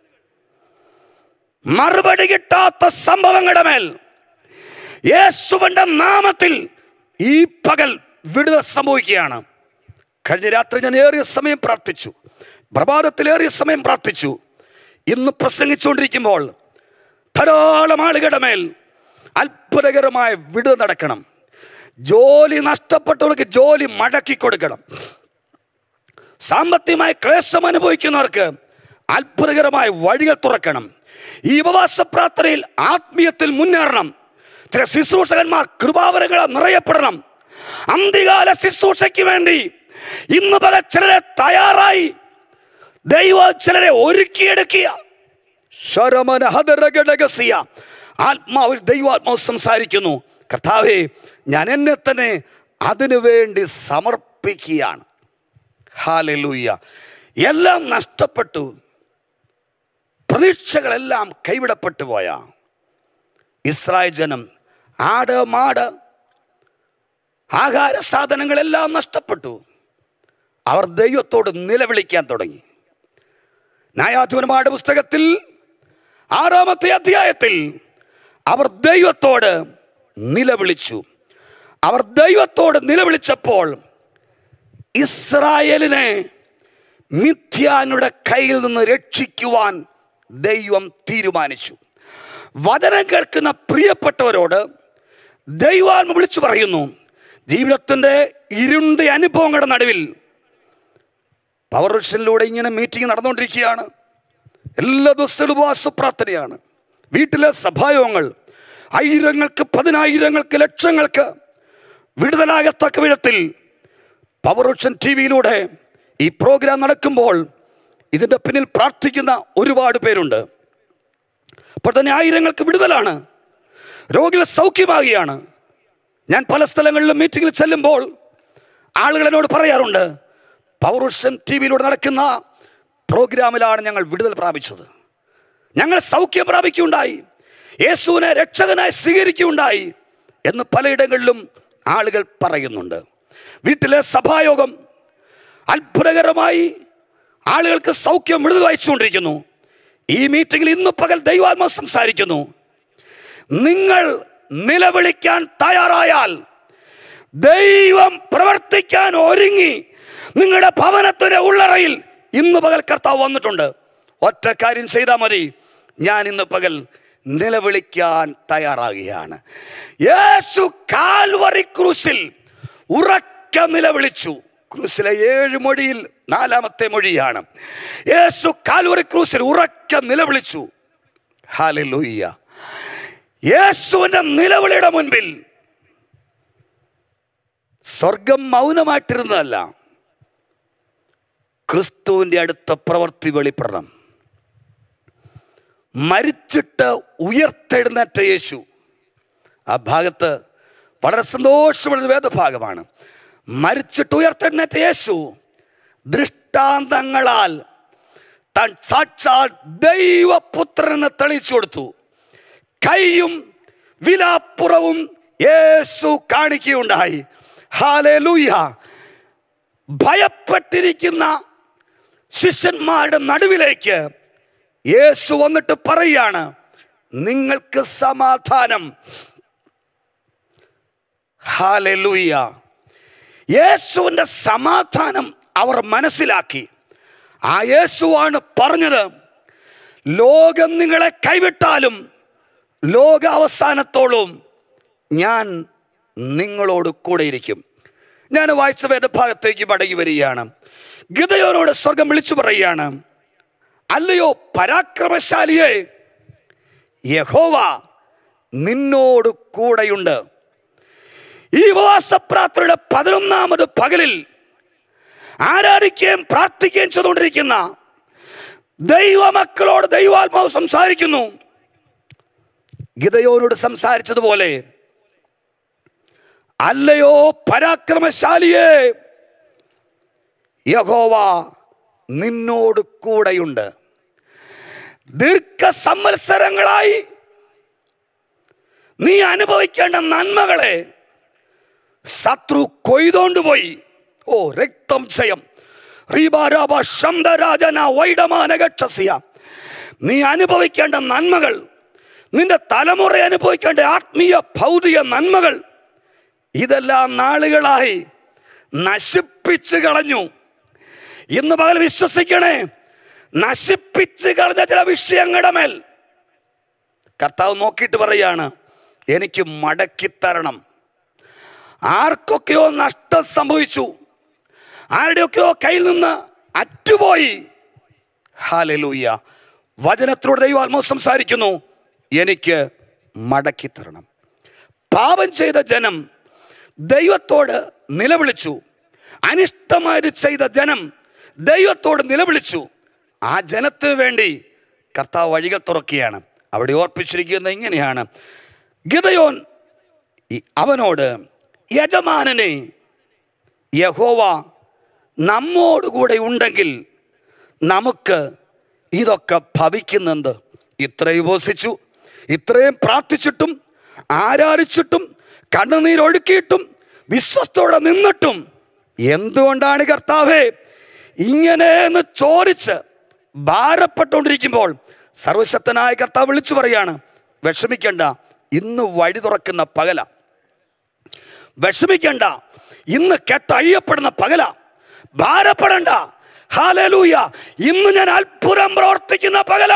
മറുപടി കിട്ടാത്ത സംഭവങ്ങളുടെ മേൽ യേശുവിന്റെ നാമത്തിൽ ഈ പകൽ വിടുതൽ സംഭവിക്കുകയാണ് കഴിഞ്ഞ രാത്രി ഞാൻ ഏറിയ സമയം പ്രാർത്ഥിച്ചു പ്രഭാതത്തിൽ ഏറിയ സമയം പ്രാർത്ഥിച്ചു ഇന്ന് പ്രസംഗിച്ചുകൊണ്ടിരിക്കുമ്പോൾ ധാരാളം ആളുകളുടെ മേൽ അത്ഭുതകരമായ വിടുതൽ നടക്കണം ജോലി നഷ്ടപ്പെട്ടവർക്ക് ജോലി മടക്കി കൊടുക്കണം സാമ്പത്തികമായ ക്ലേശം അനുഭവിക്കുന്നവർക്ക് അത്ഭുതകരമായ വഴികൾ തുറക്കണം ഈ ഉപവാസ പ്രാർത്ഥനയിൽ ആത്മീയത്തിൽ മുന്നേറണം ചില ശുശ്രൂഷകന്മാർ കൃപാവരങ്ങളെ നിറയപ്പെടണം അന്ത്യകാല ശുശ്രൂഷയ്ക്ക് വേണ്ടി ഇന്ന് പല ചിലരെ തയ്യാറായി ദൈവം ചിലരെ ഒരുക്കിയെടുക്കുക ശരമന ഹദരഗടകസിയ. ആത്മാവിൽ ദൈവാത്മാവ് സംസാരിക്കുന്നു കർത്താവേ ഞാൻ എന്നെ തന്നെ അതിനു വേണ്ടി സമർപ്പിക്കുകയാണ് ഹാലലൂയ്യ എല്ലാം നഷ്ടപ്പെട്ടു പ്രതീക്ഷകളെല്ലാം കൈവിടപ്പെട്ടു പോയ ഇസ്രായേൽ ജനം ആട് മാട് ആഹാര സാധനങ്ങളെല്ലാം നഷ്ടപ്പെട്ടു അവർ ദൈവത്തോട് നിലവിളിക്കാൻ തുടങ്ങി ന്യായാധിപന്മാരുടെ പുസ്തകത്തിൽ ആറാമത്തെ അധ്യായത്തിൽ അവർ ദൈവത്തോട് നിലവിളിച്ചു അവർ ദൈവത്തോട് നിലവിളിച്ചപ്പോൾ ഇസ്രായേലിനെ മിഥ്യാനുടെ കയ്യിൽ നിന്ന് രക്ഷിക്കുവാൻ ദൈവം തീരുമാനിച്ചു വചനം കേൾക്കുന്ന പ്രിയപ്പെട്ടവരോട് ദൈവാത്മ വിളിച്ചു പറയുന്നു ജീവിതത്തിൻ്റെ ഇരുണ്ട അനുഭവങ്ങളുടെ നടുവിൽ പവർ വിഷനിലൂടെ ഇങ്ങനെ മീറ്റിംഗ് നടന്നുകൊണ്ടിരിക്കുകയാണ് എല്ലാ ദിവസവും ഉപവാസ പ്രാർത്ഥനയാണ് വീട്ടിലെ സഭായോഗങ്ങൾ ആയിരങ്ങൾക്ക് പതിനായിരങ്ങൾക്ക് ലക്ഷങ്ങൾക്ക് വിടുതലാകത്തക്ക വിധത്തിൽ പവർ വിഷൻ ടി വിയിലൂടെ ഈ പ്രോഗ്രാം നടക്കുമ്പോൾ ഇതിൻ്റെ പിന്നിൽ പ്രാർത്ഥിക്കുന്ന ഒരുപാട് പേരുണ്ട് അപ്പോൾ തന്നെ ആയിരങ്ങൾക്ക് വിടുതലാണ് രോഗികൾ സൗഖ്യമാകുകയാണ് ഞാൻ പല സ്ഥലങ്ങളിലും മീറ്റിങ്ങിൽ ചെല്ലുമ്പോൾ ആളുകൾ എന്നോട് പറയാറുണ്ട് പൗരുഷൻ ടി വിയിലൂടെ നടക്കുന്ന പ്രോഗ്രാമിലാണ് ഞങ്ങൾ വിടുതൽ പ്രാപിച്ചത് ഞങ്ങൾ സൗഖ്യം പ്രാപിക്കുകയുണ്ടായി യേശുവിനെ രക്ഷകനായി സ്വീകരിക്കുകയുണ്ടായി എന്ന് പലയിടങ്ങളിലും ആളുകൾ പറയുന്നുണ്ട് വീട്ടിലെ സഭായോഗം അത്ഭുതകരമായി ആളുകൾക്ക് സൗഖ്യം വിടുതൽ അയച്ചുകൊണ്ടിരിക്കുന്നു ഈ മീറ്റിംഗിൽ ഇന്ന് പകൽ ദൈവാത്മ സംസാരിക്കുന്നു നിങ്ങൾ നിലവിളിക്കാൻ തയ്യാറായാൽ ദൈവം പ്രവർത്തിക്കാൻ ഒരുങ്ങി നിങ്ങളുടെ ഭവനത്തിന്റെ ഉള്ളറയിൽ ഇന്ന് പകൽ കർത്താവ് വന്നിട്ടുണ്ട് ഒറ്റ കാര്യം ചെയ്താൽ മതി ഞാൻ ഇന്ന് പകൽ നിലവിളിക്കാൻ തയ്യാറാകുകയാണ് യേശു കാൽവറി ക്രൂസിൽ ഉറക്ക നിലവിളിച്ചു ക്രൂസിലെ ഏഴ് മൊഴിയിൽ നാലാമത്തെ മൊഴിയാണ് യേശു കാൽവറി ക്രൂസിൽ ഉറക്ക നിലവിളിച്ചു ഹാലൂയ്യ യേശുവിന്റെ നിലവിളിയുടെ മുൻപിൽ സ്വർഗം മൗനമായിട്ടിരുന്നതല്ല ക്രിസ്തുവിൻ്റെ അടുത്ത പ്രവൃത്തി വെളിപ്പെടണം മരിച്ചിട്ട് ഉയർത്തെഴുന്നേറ്റ യേശു ആ ഭാഗത്ത് വളരെ സന്തോഷമുള്ള വേദഭാഗമാണ് മരിച്ചിട്ട് ഉയർത്തെഴുന്നേറ്റ യേശു ദൃഷ്ടാന്തങ്ങളാൽ താൻ സാക്ഷാൽ ദൈവപുത്രനെന്ന് തെളിയിച്ചു കൊടുത്തു കൈയും വിലാപ്പുറവും യേശു കാണിക്കുകയുണ്ടായി ഹാലേലൂയ ഭയപ്പെട്ടിരിക്കുന്ന ശിഷ്യന്മാരുടെ നടുവിലേക്ക് യേശു വന്നിട്ട് പറയാണ് നിങ്ങൾക്ക് സമാധാനം ഹാലൂയ യേശുവിൻ്റെ സമാധാനം അവർ മനസ്സിലാക്കി ആ യേശുവാണ് പറഞ്ഞത് ലോകം നിങ്ങളെ കൈവിട്ടാലും ലോക അവസാനത്തോളം ഞാൻ നിങ്ങളോട് കൂടെ ഇരിക്കും ഞാൻ വായിച്ച വേദഭാഗത്തേക്ക് മടങ്ങി വരികയാണ് ഗിതയോനോട് സ്വർഗം വിളിച്ചു പറയുകയാണ് അല്ലയോ പരാക്രമശാലിയെ യഹോവ നിന്നോട് കൂടെയുണ്ട് ഈ ഉപവാസപ്രാർത്ഥനയുടെ പതിനൊന്നാമത് പകലിൽ ആരാധിക്കുകയും പ്രാർത്ഥിക്കുകയും ചെയ്തുകൊണ്ടിരിക്കുന്ന ദൈവമക്കളോട് ദൈവാത്മാവ് സംസാരിക്കുന്നു ഗിതയോനോട് സംസാരിച്ചതുപോലെ അല്ലയോ പരാക്രമശാലിയെ യഹോവ നിന്നോട് കൂടെയുണ്ട് ദീർഘസംവത്സരങ്ങളായി നീ അനുഭവിക്കേണ്ട നന്മകളെ ശത്രു കൊയ്തോണ്ടുപോയി ഓ രക്തം ജയം റീബാരാബ ശബ്ദരാജന വൈഡമാനകക്ഷസിയ നീ അനുഭവിക്കേണ്ട നന്മകൾ നിന്റെ തലമുറ അനുഭവിക്കേണ്ട ആത്മീയ ഭൗതിക നന്മകൾ ഇതെല്ലാം നാളുകളായി നശിപ്പിച്ചു കളഞ്ഞു ഇന്ന് പകൽ വിശ്വസിക്കണേ നശിപ്പിച്ച് കളഞ്ഞ ചില വിഷയങ്ങളുടെ മേൽ കർത്താവ് നോക്കിയിട്ട് പറയാണ് എനിക്ക് മടക്കിത്തരണം ആർക്കൊക്കെയോ നഷ്ടം സംഭവിച്ചു ആരുടെയൊക്കെയോ കയ്യിൽ നിന്ന് അറ്റുപോയി ഹാലലൂയ വചനത്തിലൂടെ ദൈവാത്മാവ് സംസാരിക്കുന്നു എനിക്ക് മടക്കിത്തരണം പാപം ചെയ്ത ജനം ദൈവത്തോട് നിലവിളിച്ചു അനിഷ്ടമായിട്ട് ചെയ്ത ജനം ദൈവത്തോട് നിലവിളിച്ചു ആ ജനത്തിന് വേണ്ടി കർത്താവ് വഴികൾ തുറക്കുകയാണ് അവിടെ ഓർപ്പിച്ചിരിക്കുന്നത് ഇങ്ങനെയാണ് ഗിതയോൻ ഈ- അവനോട് യജമാനനെ യഹോവ നമ്മോടുകൂടെ ഉണ്ടെങ്കിൽ നമുക്ക് ഇതൊക്കെ ഭവിക്കുന്നെന്ത് ഇത്രയും ഉപസിച്ചു ഇത്രയും പ്രാർത്ഥിച്ചിട്ടും ആരാധിച്ചിട്ടും കണ്ണുനീരൊഴുക്കിയിട്ടും വിശ്വസ്തോടെ നിന്നിട്ടും എന്തുകൊണ്ടാണ് കർത്താവേ ഇങ്ങനെ എന്ന് ചോദിച്ച് ഭാരപ്പെട്ടുകൊണ്ടിരിക്കുമ്പോൾ സർവശക്തനായ കർത്താവ് വിളിച്ചു പറയാണ് വിഷമിക്കണ്ട ഇന്ന് വഴി തുറക്കുന്ന പകല വിഷമിക്കണ്ട ഇന്ന് കെട്ടഴിയപ്പെടുന്ന പകല ഭാരപ്പെടണ്ട ഹാലലൂയ ഇന്ന് ഞാൻ അത്ഭുതം പ്രവർത്തിക്കുന്ന പകല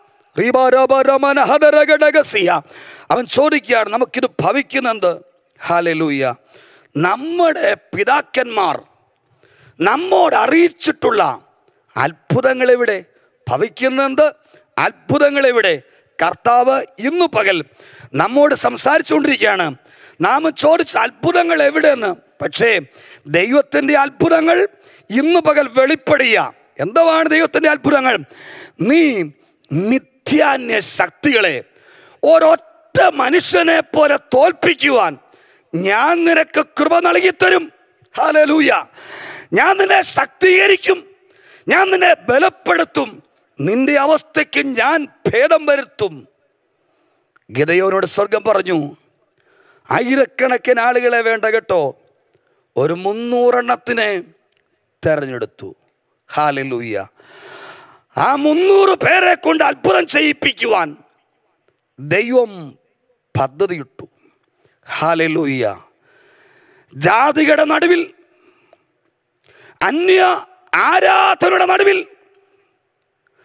റീബാരോബരമനഹദരഗടകസിയ. അവൻ ചോദിക്കുകയാണ് നമുക്കിത് ഭവിക്കുന്നെന്ത് ഹാലലൂയ നമ്മുടെ പിതാക്കന്മാർ നമ്മോട് അറിയിച്ചിട്ടുള്ള അത്ഭുതങ്ങൾ എവിടെ ഭവിക്കുന്നെന്ത് അത്ഭുതങ്ങൾ എവിടെ കർത്താവ് ഇന്നു പകൽ നമ്മോട് സംസാരിച്ചുകൊണ്ടിരിക്കുകയാണ് നാം ചോദിച്ച അത്ഭുതങ്ങൾ എവിടെയെന്ന് പക്ഷേ ദൈവത്തിൻ്റെ അത്ഭുതങ്ങൾ ഇന്നു പകൽ വെളിപ്പെടുക എന്താണ് ദൈവത്തിൻ്റെ അത്ഭുതങ്ങൾ നീ നിത്യാന്യ ശക്തികളെ ഒരൊറ്റ മനുഷ്യനെ പോലെ തോൽപ്പിക്കുവാൻ ഞാൻ നിനക്ക് കൃപ നൽകിത്തരും ഹാലലൂയ ഞാൻ നിന്നെ ശക്തീകരിക്കും ഞാൻ നിന്നെ ബലപ്പെടുത്തും നിന്റെ അവസ്ഥയ്ക്ക് ഞാൻ ഭേദം വരുത്തും ഗതയോനോട് സ്വർഗം പറഞ്ഞു ആയിരക്കണക്കിന് ആളുകളെ വേണ്ട കേട്ടോ ഒരു മുന്നൂറെണ്ണത്തിനെ തെരഞ്ഞെടുത്തു ഹാലലൂയ ആ മുന്നൂറ് പേരെ കൊണ്ട് അത്ഭുതം ചെയ്യിപ്പിക്കുവാൻ ദൈവം പദ്ധതിയിട്ടു ഹാലലൂയ ജാതികളുടെ നടുവിൽ അന്യ ആരാധനയുടെ നടുവിൽ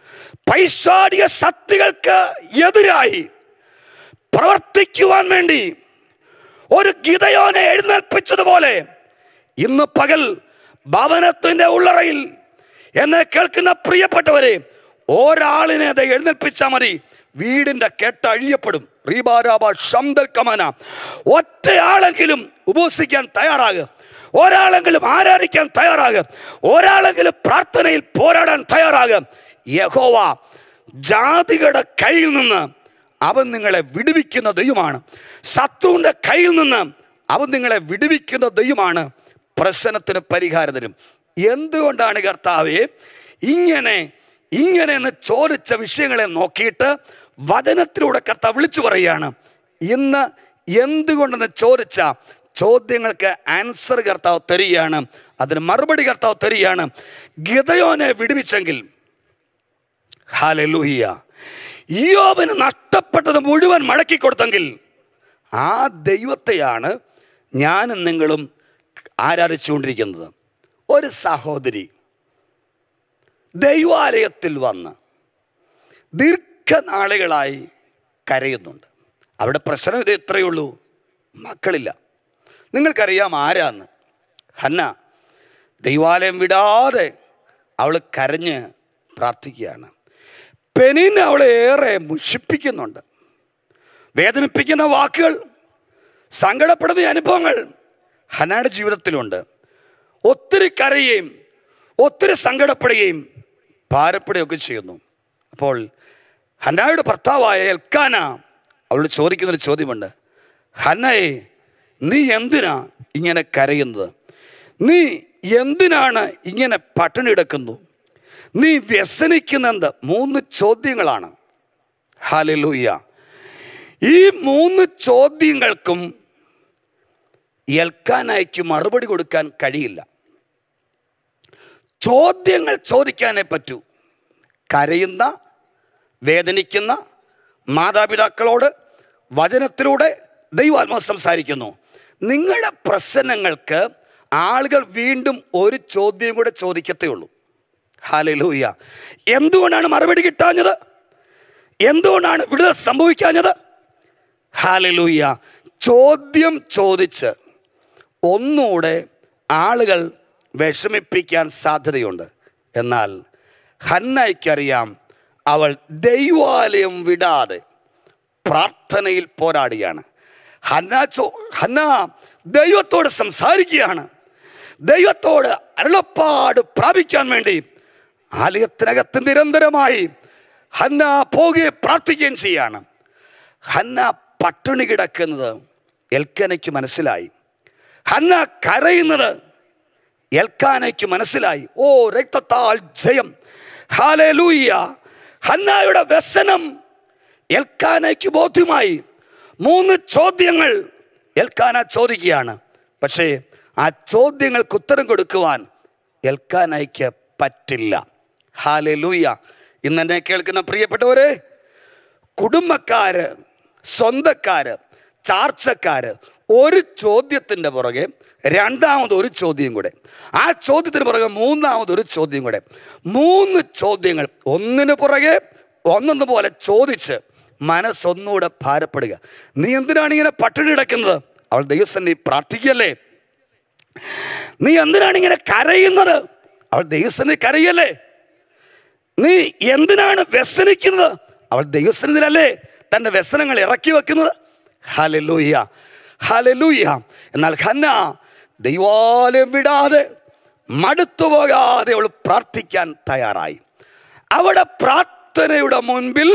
പൈശാടിക ശക്തികൾക്ക് എതിരായി പ്രവർത്തിക്കുവാൻ വേണ്ടി ഒരു ഗിതയോനെ എഴുന്നേൽപ്പിച്ചതുപോലെ ഇന്ന് പകൽ ഭവനത്തിന്റെ ഉള്ളറയിൽ എന്നെ കേൾക്കുന്ന പ്രിയപ്പെട്ടവരെ ഒരാളിനെ അത് എഴുന്നേൽപ്പിച്ചാൽ മതി വീടിന്റെ കെട്ടഴിയപ്പെടും റീബാരാബ ശംദൽ കമന ഒറ്റയാളെങ്കിലും ഉപസിക്കാൻ തയ്യാറാകുക ഒരാളെങ്കിലും ആരാധിക്കാൻ തയ്യാറാകുക ഒരാളെങ്കിലും പ്രാർത്ഥനയിൽ പോരാടാൻ തയ്യാറാകുക യഹോവ ജാതികളുടെ കയ്യിൽ നിന്ന് അവൻ നിങ്ങളെ വിടുവിക്കുന്ന ദൈവമാണ് ശത്രുവിൻ്റെ കയ്യിൽ നിന്ന് അവൻ നിങ്ങളെ വിടുവിക്കുന്ന ദൈവമാണ് പ്രശ്നത്തിന് പരിഹാരം തരും എന്തുകൊണ്ടാണ് കർത്താവെ ഇങ്ങനെ ഇങ്ങനെ എന്ന് ചോദിച്ച വിഷയങ്ങളെ നോക്കിയിട്ട് വചനത്തിലൂടെ കർത്താവ് വിളിച്ചു പറയുകയാണ് ഇന്ന് എന്തുകൊണ്ടെന്ന് ചോദിച്ച ചോദ്യങ്ങൾക്ക് ആൻസർ കർത്താവ് തരികയാണ് അതിന് മറുപടി കർത്താവ് തരികയാണ് ഗിതയോനെ വിടുവിച്ചെങ്കിൽ ഹാലലൂഹിയ ഇയോബിന് നഷ്ടപ്പെട്ടത് മുഴുവൻ മടക്കി കൊടുത്തെങ്കിൽ ആ ദൈവത്തെയാണ് ഞാനും നിങ്ങളും ആരാധിച്ചുകൊണ്ടിരിക്കുന്നത് ഒരു സഹോദരി ദൈവാലയത്തിൽ വന്ന് ദീർഘനാളുകളായി കരയുന്നുണ്ട് അവിടെ പ്രശ്നം ഇത് ഇത്രയേ ഉള്ളൂ മക്കളില്ല നിങ്ങൾക്കറിയാം ആരാന്ന് ഹന്ന ദൈവാലയം വിടാതെ അവൾ കരഞ്ഞ് പ്രാർത്ഥിക്കുകയാണ് പെനിൻ അവളെ ഏറെ മുഷിപ്പിക്കുന്നുണ്ട് വേദനിപ്പിക്കുന്ന വാക്കുകൾ സങ്കടപ്പെടുന്ന അനുഭവങ്ങൾ ഹനയുടെ ജീവിതത്തിലുണ്ട് ഒത്തിരി കരയുകയും ഒത്തിരി സങ്കടപ്പെടുകയും ഭാരപ്പെടുകയൊക്കെ ചെയ്യുന്നു അപ്പോൾ ഹന്നായുടെ ഭർത്താവായ എൽക്കാന അവളോട് ചോദിക്കുന്നൊരു ചോദ്യമുണ്ട് ഹന്നയെ നീ എന്തിനാ ഇങ്ങനെ കരയുന്നത് നീ എന്തിനാണ് ഇങ്ങനെ പട്ടിണി കിടക്കുന്നു നീ വ്യസനിക്കുന്നെന്ത് മൂന്ന് ചോദ്യങ്ങളാണ് ഹാലലൂയ്യ ഈ മൂന്ന് ചോദ്യങ്ങൾക്കും എൽക്കാനായിക്ക് മറുപടി കൊടുക്കാൻ കഴിയില്ല ചോദ്യങ്ങൾ ചോദിക്കാനേ പറ്റൂ കരയുന്ന വേദനിക്കുന്ന മാതാപിതാക്കളോട് വചനത്തിലൂടെ ദൈവാത്മാവ് സംസാരിക്കുന്നു നിങ്ങളുടെ പ്രശ്നങ്ങൾക്ക് ആളുകൾ വീണ്ടും ഒരു ചോദ്യം കൂടെ ചോദിക്കത്തേ ഉള്ളൂ ഹാലലൂയ എന്തുകൊണ്ടാണ് മറുപടി കിട്ടാഞ്ഞത് എന്തുകൊണ്ടാണ് വിടുതൽ സംഭവിക്കാഞ്ഞത് ഹാലലൂയ ചോദ്യം ചോദിച്ച് ഒന്നുകൂടെ ആളുകൾ വിഷമിപ്പിക്കാൻ സാധ്യതയുണ്ട് എന്നാൽ ഹന്നയ്ക്കറിയാം അവൾ ദൈവാലയം വിടാതെ പ്രാർത്ഥനയിൽ പോരാടുകയാണ് ഹന്ന ചോ ഹന്ന ദൈവത്തോട് സംസാരിക്കുകയാണ് ദൈവത്തോട് അരുളപ്പാട് പ്രാപിക്കാൻ വേണ്ടി ആലയത്തിനകത്ത് നിരന്തരമായി ഹന്ന പോകുകയും പ്രാർത്ഥിക്കുകയും ചെയ്യാണ് ഹന്ന പട്ടിണി കിടക്കുന്നത് എൽക്കനയ്ക്ക് മനസ്സിലായി ഹന്ന കരയുന്നത് എൽക്കാനയ്ക്ക് മനസ്സിലായി ഓ രക്തത്താൽ ജയം ഹാലൂയ്യ ഹന്നായുടെ വ്യസനം എൽക്കാനയ്ക്ക് ബോധ്യമായി മൂന്ന് ചോദ്യങ്ങൾ എൽക്കാന ചോദിക്കുകയാണ് പക്ഷേ ആ ചോദ്യങ്ങൾക്ക് ഉത്തരം കൊടുക്കുവാൻ എൽക്കാനയ്ക്ക് പറ്റില്ല ഹാലൂയ്യ ഇന്ന് എന്നെ കേൾക്കുന്ന പ്രിയപ്പെട്ടവരെ കുടുംബക്കാര് സ്വന്തക്കാര് ചാർച്ചക്കാര് ഒരു ചോദ്യത്തിൻ്റെ പുറകെ രണ്ടാമത് ഒരു ചോദ്യം കൂടെ ആ ചോദ്യത്തിന് പുറകെ മൂന്നാമത് ഒരു ചോദ്യം കൂടെ മൂന്ന് ചോദ്യങ്ങൾ ഒന്നിന് പുറകെ ഒന്നൊന്നു പോലെ ചോദിച്ച് മനസ്സൊന്നുകൂടെ ഭാരപ്പെടുക നീ എന്തിനാണ് ഇങ്ങനെ പട്ടിണി കിടക്കുന്നത് അവൾ ദൈവസന്നി പ്രാർത്ഥിക്കല്ലേ നീ എന്തിനാണ് ഇങ്ങനെ കരയുന്നത് അവൾ ദൈവസന്നി കരയല്ലേ നീ എന്തിനാണ് വ്യസനിക്കുന്നത് അവൾ ദൈവസന്നിധിയിലല്ലേ തൻ്റെ വ്യസനങ്ങൾ ഇറക്കി വെക്കുന്നത് ഹലലൂയ ഹലലൂയ എന്നാൽ ഹന്ന ദൈവാലയം വിടാതെ മടുത്തു പോകാതെ അവൾ പ്രാർത്ഥിക്കാൻ തയ്യാറായി അവിടെ പ്രാർത്ഥനയുടെ മുൻപിൽ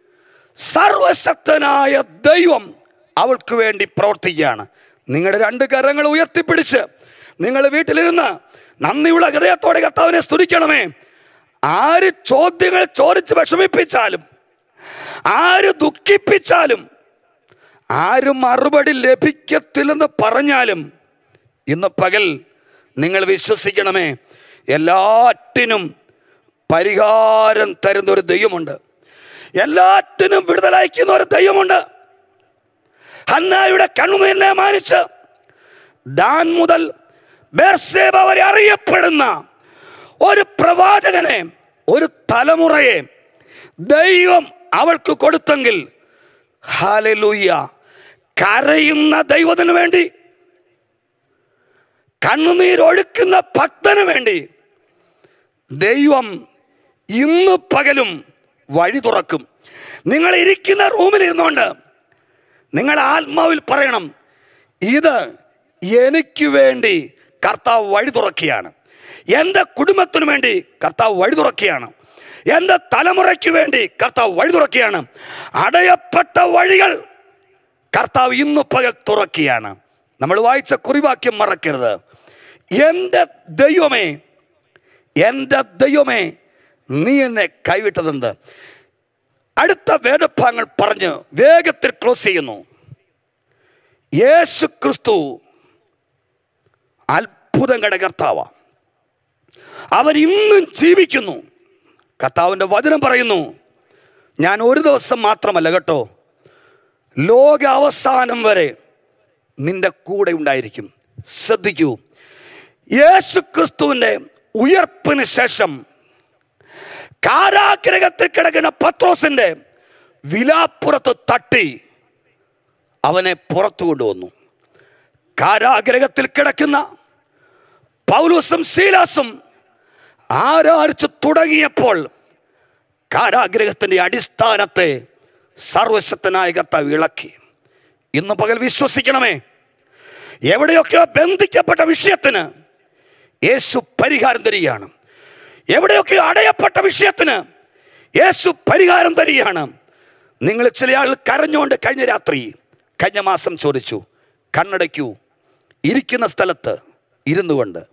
സർവശക്തനായ ദൈവം അവൾക്ക് വേണ്ടി പ്രവർത്തിക്കുകയാണ് നിങ്ങളുടെ രണ്ട് കരങ്ങൾ ഉയർത്തിപ്പിടിച്ച് നിങ്ങൾ വീട്ടിലിരുന്ന് നന്ദിയുള്ള ഹൃദയത്തോടെ കർത്താവിനെ സ്തുതിക്കണമേ ആര് ചോദ്യങ്ങൾ ചോദിച്ച് വിഷമിപ്പിച്ചാലും ആര് ദുഃഖിപ്പിച്ചാലും ആര് മറുപടി ലഭിക്കത്തില്ലെന്ന് പറഞ്ഞാലും ഇന്ന് പകൽ നിങ്ങൾ വിശ്വസിക്കണമേ എല്ലാറ്റിനും പരിഹാരം തരുന്ന ഒരു ദൈവമുണ്ട് എല്ലാറ്റിനും വിടുതലയക്കുന്ന ഒരു ദൈവമുണ്ട് ഹന്നായുടെ കണ്ണുനീരിനെ മാനിച്ച് ദാൻ മുതൽ ബേർസേബ വരെ അറിയപ്പെടുന്ന ഒരു പ്രവാചകനെ ഒരു തലമുറയെ ദൈവം അവൾക്ക് കൊടുത്തെങ്കിൽ ഹാലലൂയ്യ കരയുന്ന ദൈവത്തിന് വേണ്ടി കണ്ണുനീരൊഴുക്കുന്ന ഭക്തന് വേണ്ടി ദൈവം ഇന്ന് പകലും വഴി തുറക്കും നിങ്ങൾ ഇരിക്കുന്ന റൂമിൽ ഇരുന്നുകൊണ്ട് നിങ്ങൾ ആത്മാവിൽ പറയണം ഇത് എനിക്ക് വേണ്ടി കർത്താവ് വഴി തുറക്കുകയാണ് എൻ്റെ കുടുംബത്തിനു വേണ്ടി കർത്താവ് വഴി തുറക്കുകയാണ് എൻ്റെ തലമുറയ്ക്ക് വേണ്ടി കർത്താവ് വഴി തുറക്കുകയാണ് അടയപ്പെട്ട വഴികൾ കർത്താവ് ഇന്ന് പകൽ തുറക്കുകയാണ് നമ്മൾ വായിച്ച കുറിവാക്യം മറക്കരുത് എൻ്റെ ദൈവമേ എൻ്റെ ദൈവമേ നീ എന്നെ കൈവിട്ടതെന്ത് അടുത്ത വേദഭാഗങ്ങൾ പറഞ്ഞ് വേഗത്തിൽ ക്ലോസ് ചെയ്യുന്നു യേശു ക്രിസ്തു അത്ഭുതങ്ങളുടെ കർത്താവ അവൻ ഇന്നും ജീവിക്കുന്നു കർത്താവിൻ്റെ വചനം പറയുന്നു ഞാൻ ഒരു ദിവസം മാത്രമല്ല കേട്ടോ ലോക അവസാനം വരെ നിന്റെ കൂടെ ഉണ്ടായിരിക്കും ശ്രദ്ധിക്കൂ യേശു ക്രിസ്തുവിൻ്റെ ഉയർപ്പിന് ശേഷം കാരാഗ്രഹത്തിൽ കിടക്കുന്ന പത്രോസിന്റെ വിലാപ്പുറത്ത് തട്ടി അവനെ പുറത്തു കൊണ്ടുവന്നു കാരാഗ്രഹത്തിൽ കിടക്കുന്ന പൗലൂസും ശീലാസും ആരാധിച്ചു തുടങ്ങിയപ്പോൾ കാരാഗ്രഹത്തിന്റെ അടിസ്ഥാനത്തെ സർവശക്തനായ കർത്താവ് ഇളക്കി ഇന്ന് പകൽ വിശ്വസിക്കണമേ എവിടെയൊക്കെയോ ബന്ധിക്കപ്പെട്ട വിഷയത്തിന് യേശു പരിഹാരം തരികയാണ് എവിടെയൊക്കെ അടയപ്പെട്ട വിഷയത്തിന് യേശു പരിഹാരം തരികയാണ് നിങ്ങൾ ചില ആൾ കരഞ്ഞുകൊണ്ട് കഴിഞ്ഞ രാത്രി കഴിഞ്ഞ മാസം ചോദിച്ചു കണ്ണടയ്ക്കൂ ഇരിക്കുന്ന സ്ഥലത്ത് ഇരുന്നു കൊണ്ട്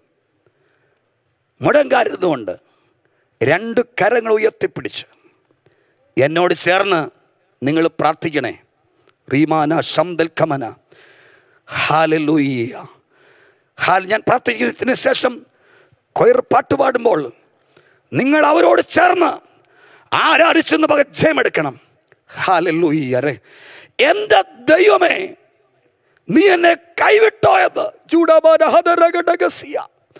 മുടങ്കാരുന്നുകൊണ്ട് രണ്ട് കരങ്ങൾ ഉയർത്തിപ്പിടിച്ച് എന്നോട് ചേർന്ന് നിങ്ങൾ പ്രാർത്ഥിക്കണേ റീമാന ശംദൽ കമന ഹാലലൂയ്യ ഹാൽ ഞാൻ പ്രാർത്ഥിക്കുന്നതിന് ശേഷം കൊയർ പാട്ട് പാടുമ്പോൾ നിങ്ങൾ അവരോട് ചേർന്ന് ആരാധിച്ചെന്ന് പക ജയമെടുക്കണം ഹാലല്ലൂയ്യരെ എൻ്റെ ദൈവമേ നീ എന്നെ കൈവിട്ടോ എന്ന് ചൂടമനഹതരഘടകസിയ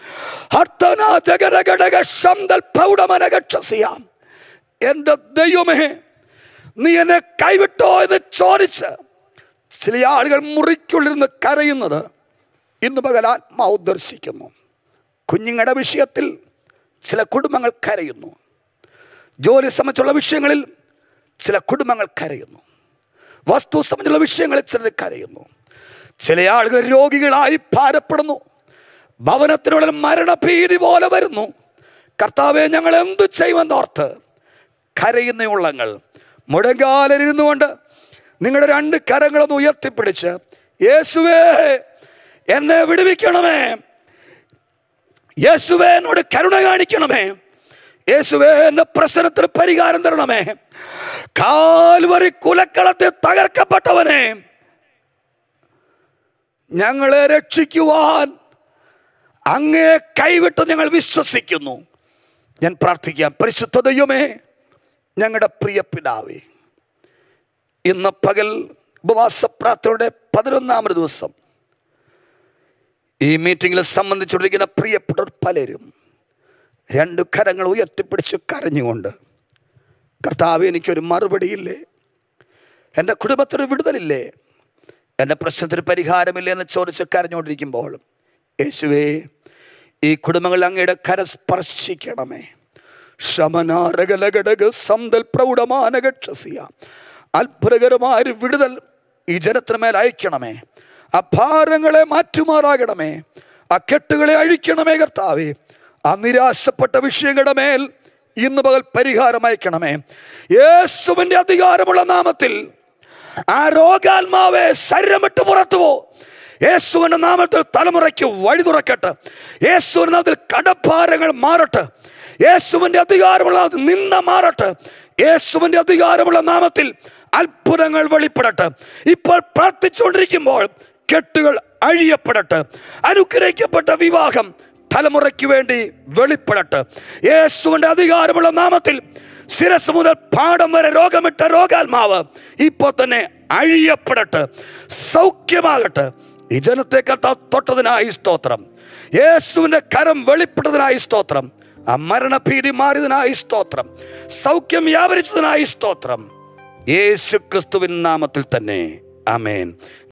ഹർത്തനാജകരഘടക ശംദൽ പ്രൗഢമനകക്ഷസിയ എൻ്റെ ദൈവമേ നീ എന്നെ കൈവിട്ടോ എന്ന് ചോദിച്ച് ചില ആളുകൾ മുറിക്കുള്ളിരുന്ന് കരയുന്നത് ഇന്ന് പകൽ ആത്മാവ് ദർശിക്കുന്നു കുഞ്ഞുങ്ങളുടെ വിഷയത്തിൽ ചില കുടുംബങ്ങൾ കരയുന്നു ജോലി സംബന്ധിച്ചുള്ള വിഷയങ്ങളിൽ ചില കുടുംബങ്ങൾ കരയുന്നു വസ്തു സംബന്ധിച്ചുള്ള വിഷയങ്ങളിൽ ചിലർ കരയുന്നു ചില ആളുകൾ രോഗികളായി ഭാരപ്പെടുന്നു ഭവനത്തിനുള്ളിൽ മരണഭീതി പോലെ വരുന്നു കർത്താവെ ഞങ്ങൾ എന്തു ചെയ്യുമെന്നോർത്ത് കരയുന്ന ഉള്ളങ്ങൾ മുടങ്കാലിരുന്നു കൊണ്ട് നിങ്ങളുടെ രണ്ട് കരങ്ങളൊന്ന് ഉയർത്തിപ്പിടിച്ച് യേശുവേ എന്നെ വിടുവിക്കണമേ യേശുവേ എന്നോട് കരുണ കാണിക്കണമേ യേശുവേ എന്റെ പ്രശ്നത്തിന് പരിഹാരം തരണമേ കാൽവരി കുലക്കളത്തെ തകർക്കപ്പെട്ടവനെ ഞങ്ങളെ രക്ഷിക്കുവാൻ അങ്ങേ കൈവിട്ട് ഞങ്ങൾ വിശ്വസിക്കുന്നു ഞാൻ പ്രാർത്ഥിക്കാം പരിശുദ്ധ ദൈവമേ ഞങ്ങളുടെ പ്രിയ പിതാവേ ഇന്ന് പകൽ ഉപവാസ പ്രാർത്ഥനയുടെ പതിനൊന്നാമത് ദിവസം ഈ മീറ്റിങ്ങിൽ സംബന്ധിച്ചുകൊണ്ടിരിക്കുന്ന പ്രിയപ്പെട്ടവർ പലരും രണ്ട് കരങ്ങൾ ഉയർത്തിപ്പിടിച്ച് കരഞ്ഞുകൊണ്ട് കർത്താവ് എനിക്കൊരു മറുപടിയില്ലേ എൻ്റെ കുടുംബത്തിന് വിടുതലില്ലേ എൻ്റെ പ്രശ്നത്തിന് പരിഹാരമില്ലേ എന്ന് ചോദിച്ച് കരഞ്ഞുകൊണ്ടിരിക്കുമ്പോൾ യേശുവേ ഈ കുടുംബങ്ങൾ അങ്ങയുടെ കര സ്പർശിക്കണമേ ശമനാരകലഘടക സന്തൽ പ്രൗഢമാനകക്ഷസിയ അത്ഭുതകരമായ ഒരു വിടുതൽ ഈ ജനത്തിന് മേൽ അയക്കണമേ ആ ഭാരങ്ങളെ മാറ്റുമാറാകണമേ ആ കെട്ടുകളെ അഴിക്കണമേ കർത്താവേ ആ നിരാശപ്പെട്ട വിഷയങ്ങളുടെ മേൽ ഇന്ന് പകൽ പരിഹാരം അയക്കണമേ യേശുവിൻ്റെ അധികാരമുള്ള നാമത്തിൽ ആ രോഗാത്മാവെ ശരീരം വിട്ട് പുറത്തു പോ യേശുവിൻ്റെ നാമത്തിൽ തലമുറയ്ക്ക് വഴി തുറക്കട്ടെ യേശുവിൻ്റെ നാമത്തിൽ കടഭാരങ്ങൾ മാറട്ടെ യേശുവിൻ്റെ അധികാരമുള്ള നാമത്തിൽ നിന്ന മാറട്ടെ യേശുവിൻ്റെ അധികാരമുള്ള നാമത്തിൽ അത്ഭുതങ്ങൾ വെളിപ്പെടട്ടെ ഇപ്പോൾ പ്രാർത്ഥിച്ചുകൊണ്ടിരിക്കുമ്പോൾ കെട്ടുകൾ അഴിയപ്പെടട്ടെ അനുഗ്രഹിക്കപ്പെട്ട വിവാഹം തലമുറയ്ക്ക് വേണ്ടി വെളിപ്പെടട്ടെ യേശുവിൻ്റെ അധികാരമുള്ള നാമത്തിൽ ശിരസ് മുതൽ പാടം വരെ രോഗമിട്ട രോഗാത്മാവ് ഇപ്പോൾ തന്നെ അഴിയപ്പെടട്ടെ സൗഖ്യമാകട്ടെ ഈ ജനത്തെ കർത്താവ് തൊട്ടതിനായി സ്തോത്രം യേശുവിൻ്റെ കരം വെളിപ്പെട്ടതിനായി സ്തോത്രം ആ മരണഭീതി മാറിയതിനായി സ്തോത്രം സൗഖ്യം വ്യാപരിച്ചതിനായി സ്തോത്രം യേശു ക്രിസ്തുവിൻ നാമത്തിൽ തന്നെ ആമേൻ